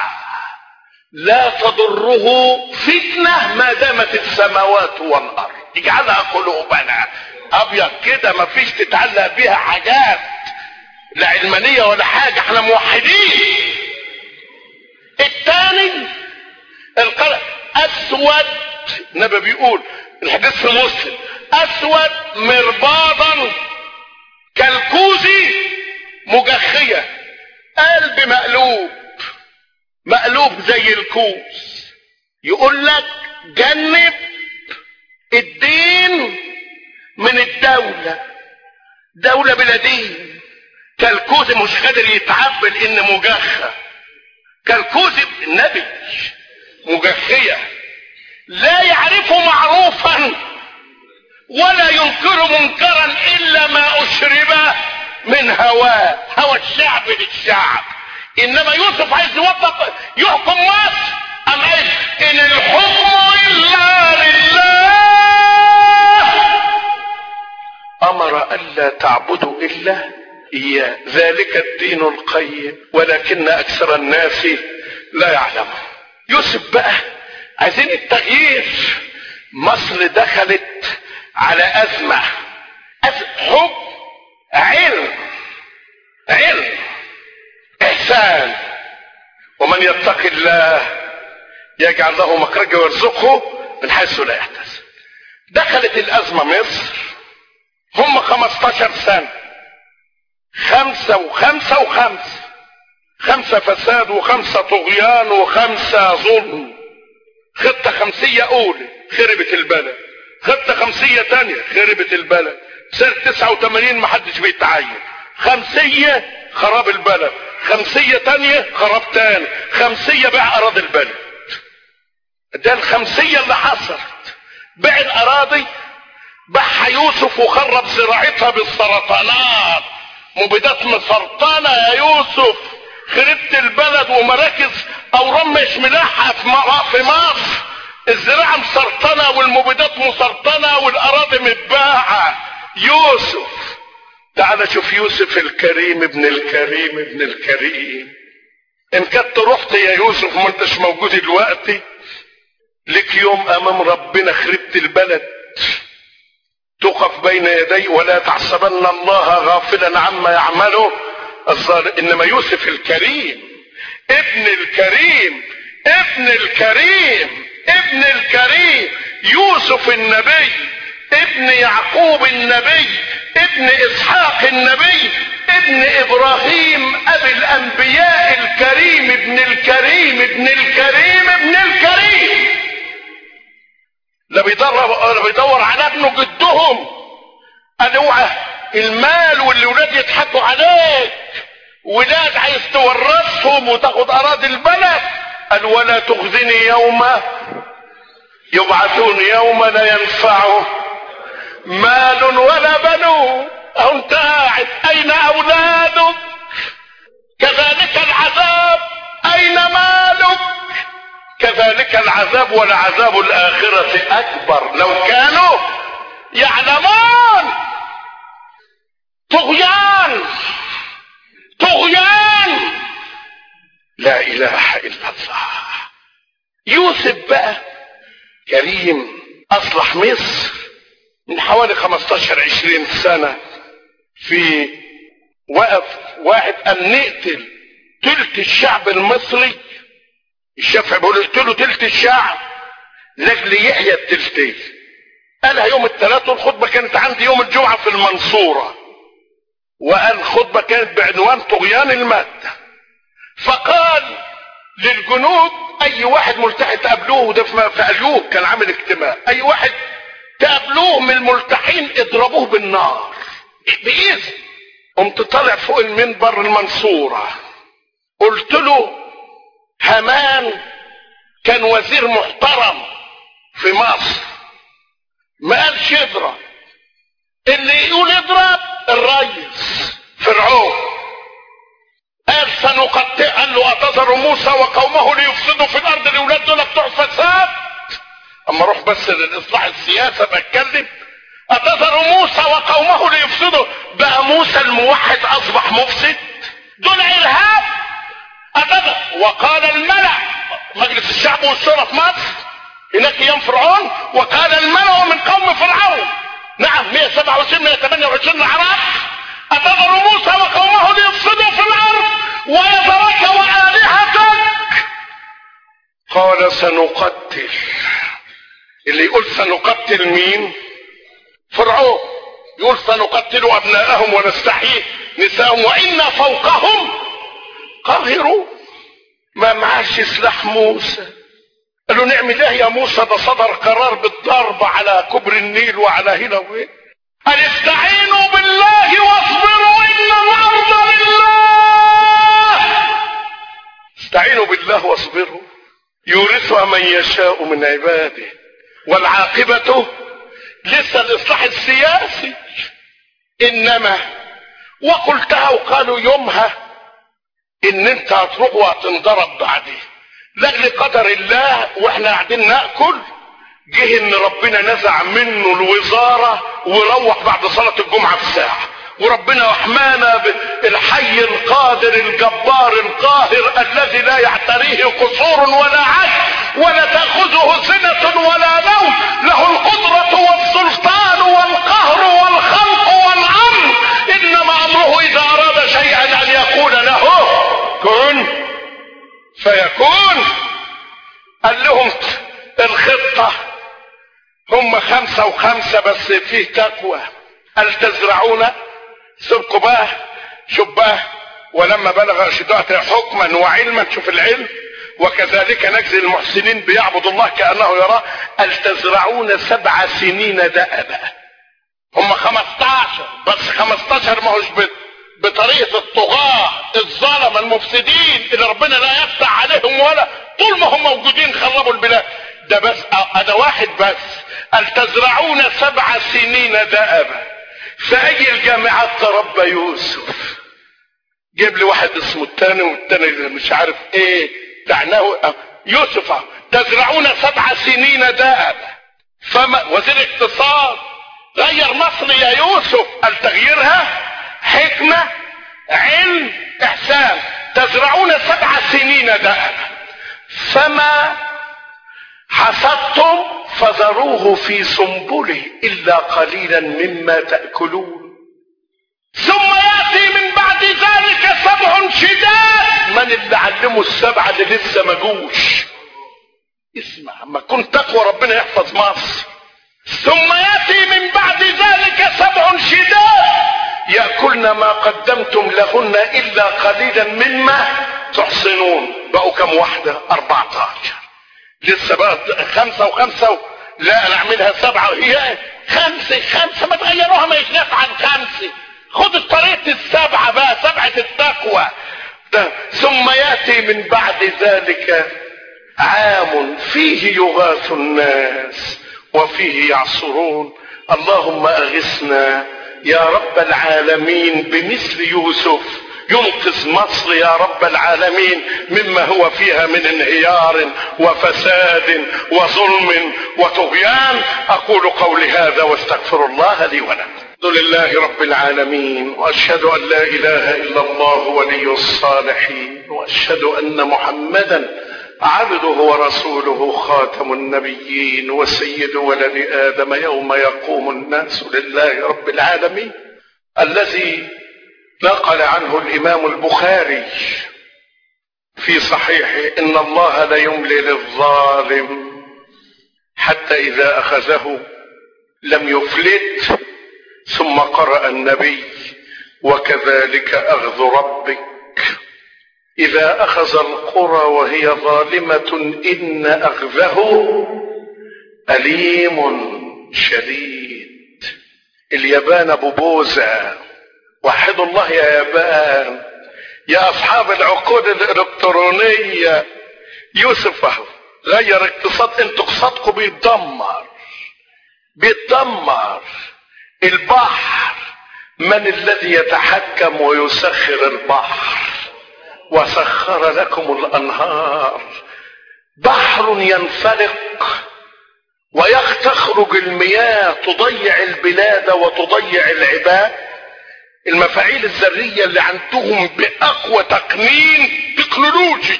لا تضره فتنة ما دامت السماوات والأرض اجعلها قلوبنا أبيض كده ما فيش تتعلق بيها حاجات لا علمانية ولا حاجة احنا موحدين الثاني القلب أسود النبي بيقول الحديث في مسلم أسود مرباضا كالكوز مجخية قلب مقلوب مقلوب زي الكوز يقول لك جنب الدين من الدولة دولة بلا دين كالكوز مش قادر يتعبد ان مجخة كالكوز النبي مجخية لا يعرف معروفا ولا ينكر منكرا الا ما اشرب من هواه هوى الشعب للشعب انما يوسف عايز يوظف يحكم مصر ام عايز ان الحكم الا لله امر الا تعبدوا الا اياه ذلك الدين القيم ولكن اكثر الناس لا يعلمون يوسف بقى عايزين التغيير مصر دخلت على ازمه حب علم علم ومن يتق الله يجعل له مخرجا ويرزقه من حيث لا يحتسب دخلت الازمه مصر هم 15 سنه خمسه وخمسه وخمسه خمسه فساد وخمسه طغيان وخمسه ظلم خطه خمسيه اولى خربت البلد خطه خمسيه تانية خربت البلد سنه 89 محدش بيتعين خمسيه خراب البلد خمسيه تانية خراب تاني خمسيه بيع اراضي البلد ده الخمسيه اللي حصلت بيع الاراضي باعها يوسف وخرب زراعتها بالسرطانات مبيدات مسرطنه يا يوسف خربت البلد ومراكز اورام مش ملاحه في م- في مصر الزراعه مسرطنه والمبيدات مسرطنه والاراضي متباعه يوسف تعال شوف يوسف الكريم ابن الكريم ابن الكريم ان كنت رحت يا يوسف ما انتش موجود دلوقتي لك يوم امام ربنا خربت البلد تقف بين يدي ولا تحسبن الله غافلا عما يعمله الظالم انما يوسف الكريم ابن الكريم ابن الكريم ابن الكريم يوسف النبي ابن يعقوب النبي ابن اسحاق النبي ابن ابراهيم ابي الانبياء الكريم ابن الكريم ابن الكريم ابن الكريم لا بيدور لا بيدور على ابنه جدهم قال اوعى المال والولاد يضحكوا عليك ولاد عايز تورثهم وتاخد اراضي البلد قال ولا تخزني يوم يبعثون يوم لا ينفعه مال ولا بنون أو انت قاعد اين اولادك كذلك العذاب اين مالك كذلك العذاب ولعذاب الآخرة أكبر لو كانوا يعلمون طغيان طغيان لا إله إلا الله يوسف بقى كريم أصلح مصر من حوالي 15 20 سنة في وقف واحد أن نقتل تلت الشعب المصري الشافعي بيقول اقتلوا تلت الشعب لاجل يحيى التلتين قالها يوم الثلاث والخطبة كانت عندي يوم الجمعة في المنصورة وقال خطبة كانت بعنوان طغيان المادة فقال للجنود اي واحد ملتحي تقابلوه وده في في ايوب كان عامل اجتماع اي واحد تقابلوه من الملتحين اضربوه بالنار باذن قمت طالع فوق المنبر المنصورة قلت له هامان كان وزير محترم في مصر ما قالش اضرب اللي يقول اضرب الريس فرعون قال سنقطع قال له اعتذر موسى وقومه ليفسدوا في الارض الاولاد دول بتوع فساد اما اروح بس للاصلاح السياسه بتكلم اعتذر موسى وقومه ليفسدوا بقى موسى الموحد اصبح مفسد دول ارهاب اعتذر وقال الملأ مجلس الشعب والشورى في مصر هناك ايام فرعون وقال الملأ من قوم فرعون نعم 127 128 اعراف اعتذر موسى وقومه ليفسدوا في الارض ويذرك والهتك قال سنقتل اللي يقول سنقتل مين فرعون يقول سنقتل ابناءهم ونستحيي نساءهم وانا فوقهم قاهرون ما معاش سلاح موسى قالوا نعمل ايه يا موسى ده صدر قرار بالضرب على كبر النيل وعلى هنا وين قال استعينوا بالله واصبروا ان الارض لله استعينوا بالله واصبروا يورثها من يشاء من عباده والعاقبة لسه الاصلاح السياسي انما وقلتها وقالوا يومها ان انت هتروح وهتنضرب بعدين لاجل قدر الله واحنا قاعدين ناكل جه ان ربنا نزع منه الوزاره وروح بعد صلاه الجمعه بساعه وربنا رحمانا بالحي القادر الجبار القاهر الذي لا يعتريه قصور ولا عجز ولا تاخذه سنه ولا نوم له القدره والسلطان والقهر والخلق والامر انما امره اذا اراد شيئا ان يقول له كن فيكون خمسة وخمسة بس فيه تقوى هل تزرعون سبقوا بقى شوف بقى ولما بلغ أشداء حكما وعلما شوف العلم وكذلك نجزي المحسنين بيعبد الله كأنه يراه هل تزرعون سبع سنين دأبا هم 15 بس 15 ما هوش بطريقة الطغاة الظلمة المفسدين اللي ربنا لا يفتح عليهم ولا طول ما هم موجودين خربوا البلاد ده بس انا واحد بس هل تزرعون سبع سنين دأبا في اي الجامعات تربى يوسف جيب لي واحد اسمه التاني والتاني مش عارف ايه دعناه يوسف تزرعون سبع سنين دأبا فما وزير اقتصاد غير مصر يا يوسف قال تغييرها حكمة علم احسان تزرعون سبع سنين دأبا فما حصدتم فذروه في سنبله الا قليلا مما تاكلون ثم ياتي من بعد ذلك سبع شداد من اللي علمه السبعه اللي لسه ما جوش اسمع ما كنت تقوى ربنا يحفظ مصر ثم ياتي من بعد ذلك سبع شداد ياكلن ما قدمتم لهن الا قليلا مما تحصنون بقوا كم واحده 14 لسه بقى خمسة وخمسة و... لا نعملها سبعة هي خمسة خمسة ما تغيروها ما يخلاف عن خمسة خد طريقة السبعة بقى سبعة التقوى ده. ثم يأتي من بعد ذلك عام فيه يغاث الناس وفيه يعصرون اللهم أغثنا يا رب العالمين بمثل يوسف ينقذ مصر يا رب العالمين مما هو فيها من انهيار وفساد وظلم وطغيان اقول قولي هذا واستغفر الله لي ولكم الحمد لله رب العالمين واشهد ان لا اله الا الله ولي الصالحين واشهد ان محمدا عبده ورسوله خاتم النبيين وسيد ولد ادم يوم يقوم الناس لله رب العالمين الذي نقل عنه الامام البخاري في صحيحه ان الله لا يملي للظالم حتى اذا اخذه لم يفلت ثم قرا النبي وكذلك اخذ ربك اذا اخذ القرى وهي ظالمه ان اخذه اليم شديد اليابان ابو بوزه وحدوا الله يا يابان يا اصحاب العقود الالكترونيه يوسف اهو غير اقتصاد انتوا اقتصادكم بيتدمر بيتدمر البحر من الذي يتحكم ويسخر البحر وسخر لكم الانهار بحر ينفلق ويختخرج المياه تضيع البلاد وتضيع العباد المفاعيل الذريه اللي عندهم باقوى تقنين تكنولوجي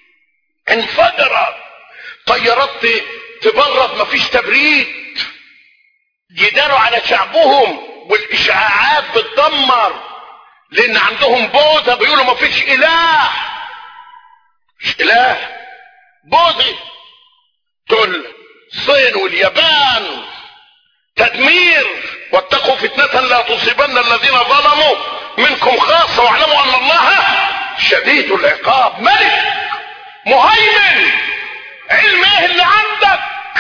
انفجرت طيارات تبرد مفيش تبريد يداروا على شعبهم والاشعاعات بتدمر لان عندهم بوذا بيقولوا مفيش اله مش اله بوذي دول الصين واليابان تدمير واتقوا فتنة لا تصيبن الذين ظلموا منكم خاصة واعلموا ان الله شديد العقاب ملك مهيمن علم ايه اللي عندك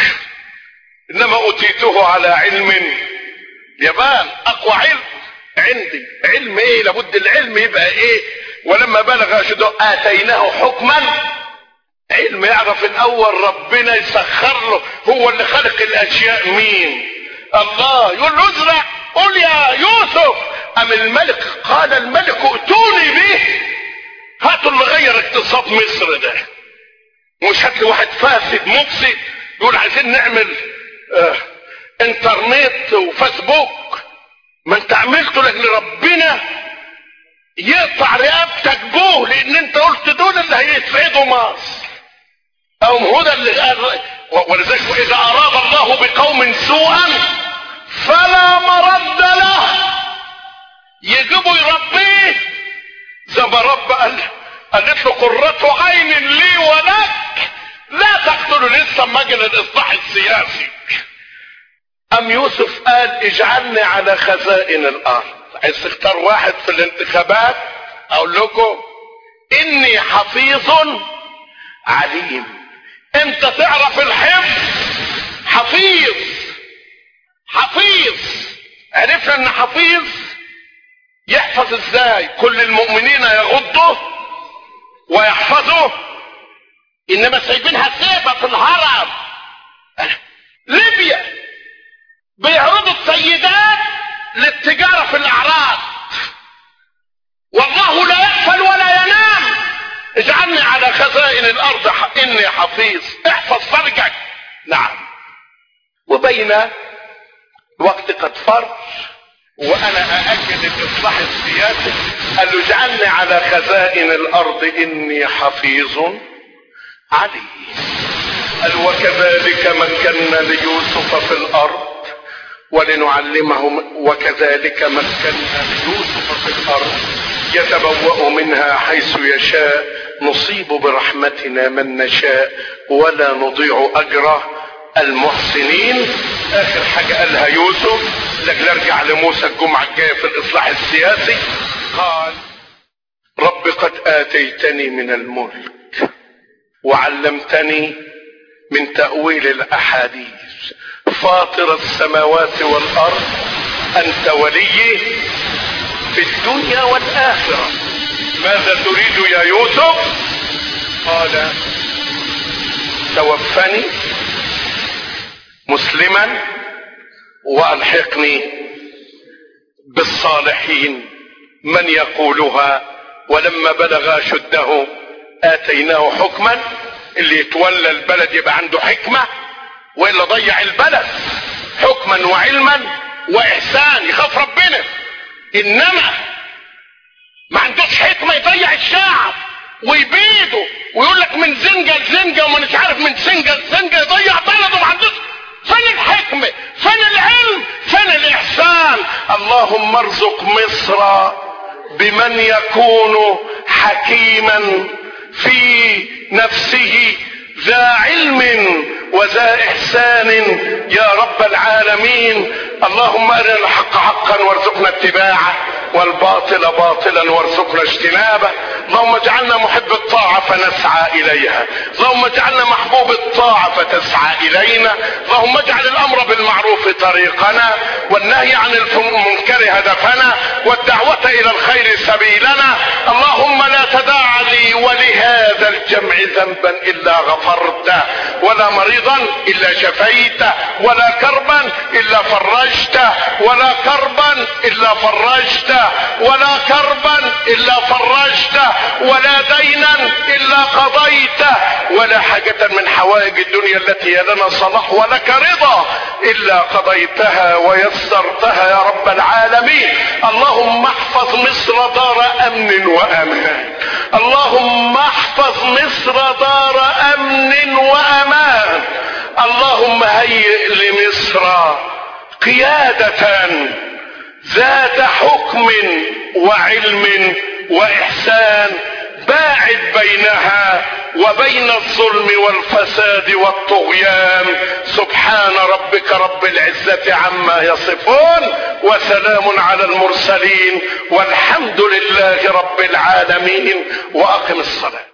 انما اوتيته على علم اليابان اقوى علم عندي علم ايه لابد العلم يبقى ايه ولما بلغ اشده اتيناه حكما علم يعرف الاول ربنا يسخر له هو اللي خلق الاشياء مين الله يقول له ازرع قول يا يوسف ام الملك قال الملك ائتوني به هاتوا اللي غير اقتصاد مصر ده مش هات لي واحد فاسد مفسد يقول عايزين نعمل اه انترنت وفيسبوك ما انت عملته لاجل ربنا يقطع رقبتك بوه لان انت قلت دول اللي هيسعدوا مصر او هدى اللي قال ولذلك اذا اراد الله بقوم سوءا فلا مرد له يجيبوا يربيه زي ما رب قال قالت له قرة عين لي ولك لا تقتلوا لسه مجن الاصلاح السياسي ام يوسف قال اجعلني على خزائن الارض عايز تختار واحد في الانتخابات اقول لكم اني حفيظ عليم انت تعرف الحفظ حفيظ حفيظ عرفنا ان حفيظ يحفظ ازاي كل المؤمنين يغضوا ويحفظوا انما سايبينها سيبه في الهرم ليبيا بيعرضوا السيدات للتجاره في الاعراض والله لا يغفل ولا ينام اجعلني على خزائن الارض اني حفيظ احفظ فرجك نعم وبين وقت قد فر وانا ااكد الاصلاح السياسي قال له اجعلني على خزائن الارض اني حفيظ عليه قال وكذلك مكنا ليوسف في الارض ولنعلمه وكذلك مكنا ليوسف في الارض يتبوأ منها حيث يشاء نصيب برحمتنا من نشاء ولا نضيع اجر المحسنين اخر حاجة قالها يوسف لكن ارجع لموسى الجمعة الجاية في الاصلاح السياسي قال رب قد اتيتني من الملك وعلمتني من تأويل الاحاديث فاطر السماوات والارض انت ولي في الدنيا والاخرة ماذا تريد يا يوسف قال توفني مسلما والحقني بالصالحين من يقولها ولما بلغ اشده اتيناه حكما اللي يتولى البلد يبقى عنده حكمه والا ضيع البلد حكما وعلما واحسان يخاف ربنا انما ما عندوش حكمه يضيع الشعب ويبيده ويقول لك من زنجه لزنجه وما مش عارف من سنجه لسنجه يضيع بلده ما عندوش فين الحكمه فين العلم فين الاحسان اللهم ارزق مصر بمن يكون حكيما في نفسه ذا علم وذا احسان يا رب العالمين اللهم ارنا الحق حقا وارزقنا اتباعه والباطل باطلا وارزقنا اجتنابه اللهم اجعلنا محب الطاعة فنسعى اليها اللهم اجعلنا محبوب الطاعة فتسعى الينا اللهم اجعل الامر بالمعروف طريقنا والنهي عن المنكر هدفنا والدعوة الى الخير سبيلنا اللهم لا تدع لي ولهذا الجمع ذنبا الا غفرته ولا مريضا الا شفيته ولا كربا الا فرجته ولا كربا الا فرجته ولا كربا الا فرجته ولا دينا الا قضيته ولا حاجة من حوائج الدنيا التي هي لنا صلاح ولك رضا الا قضيتها ويسرتها يا رب العالمين اللهم احفظ مصر دار امن وامان اللهم احفظ مصر دار امن وامان اللهم هيئ لمصر قيادة ذات حكم وعلم واحسان باعد بينها وبين الظلم والفساد والطغيان سبحان ربك رب العزة عما يصفون وسلام على المرسلين والحمد لله رب العالمين واقم الصلاه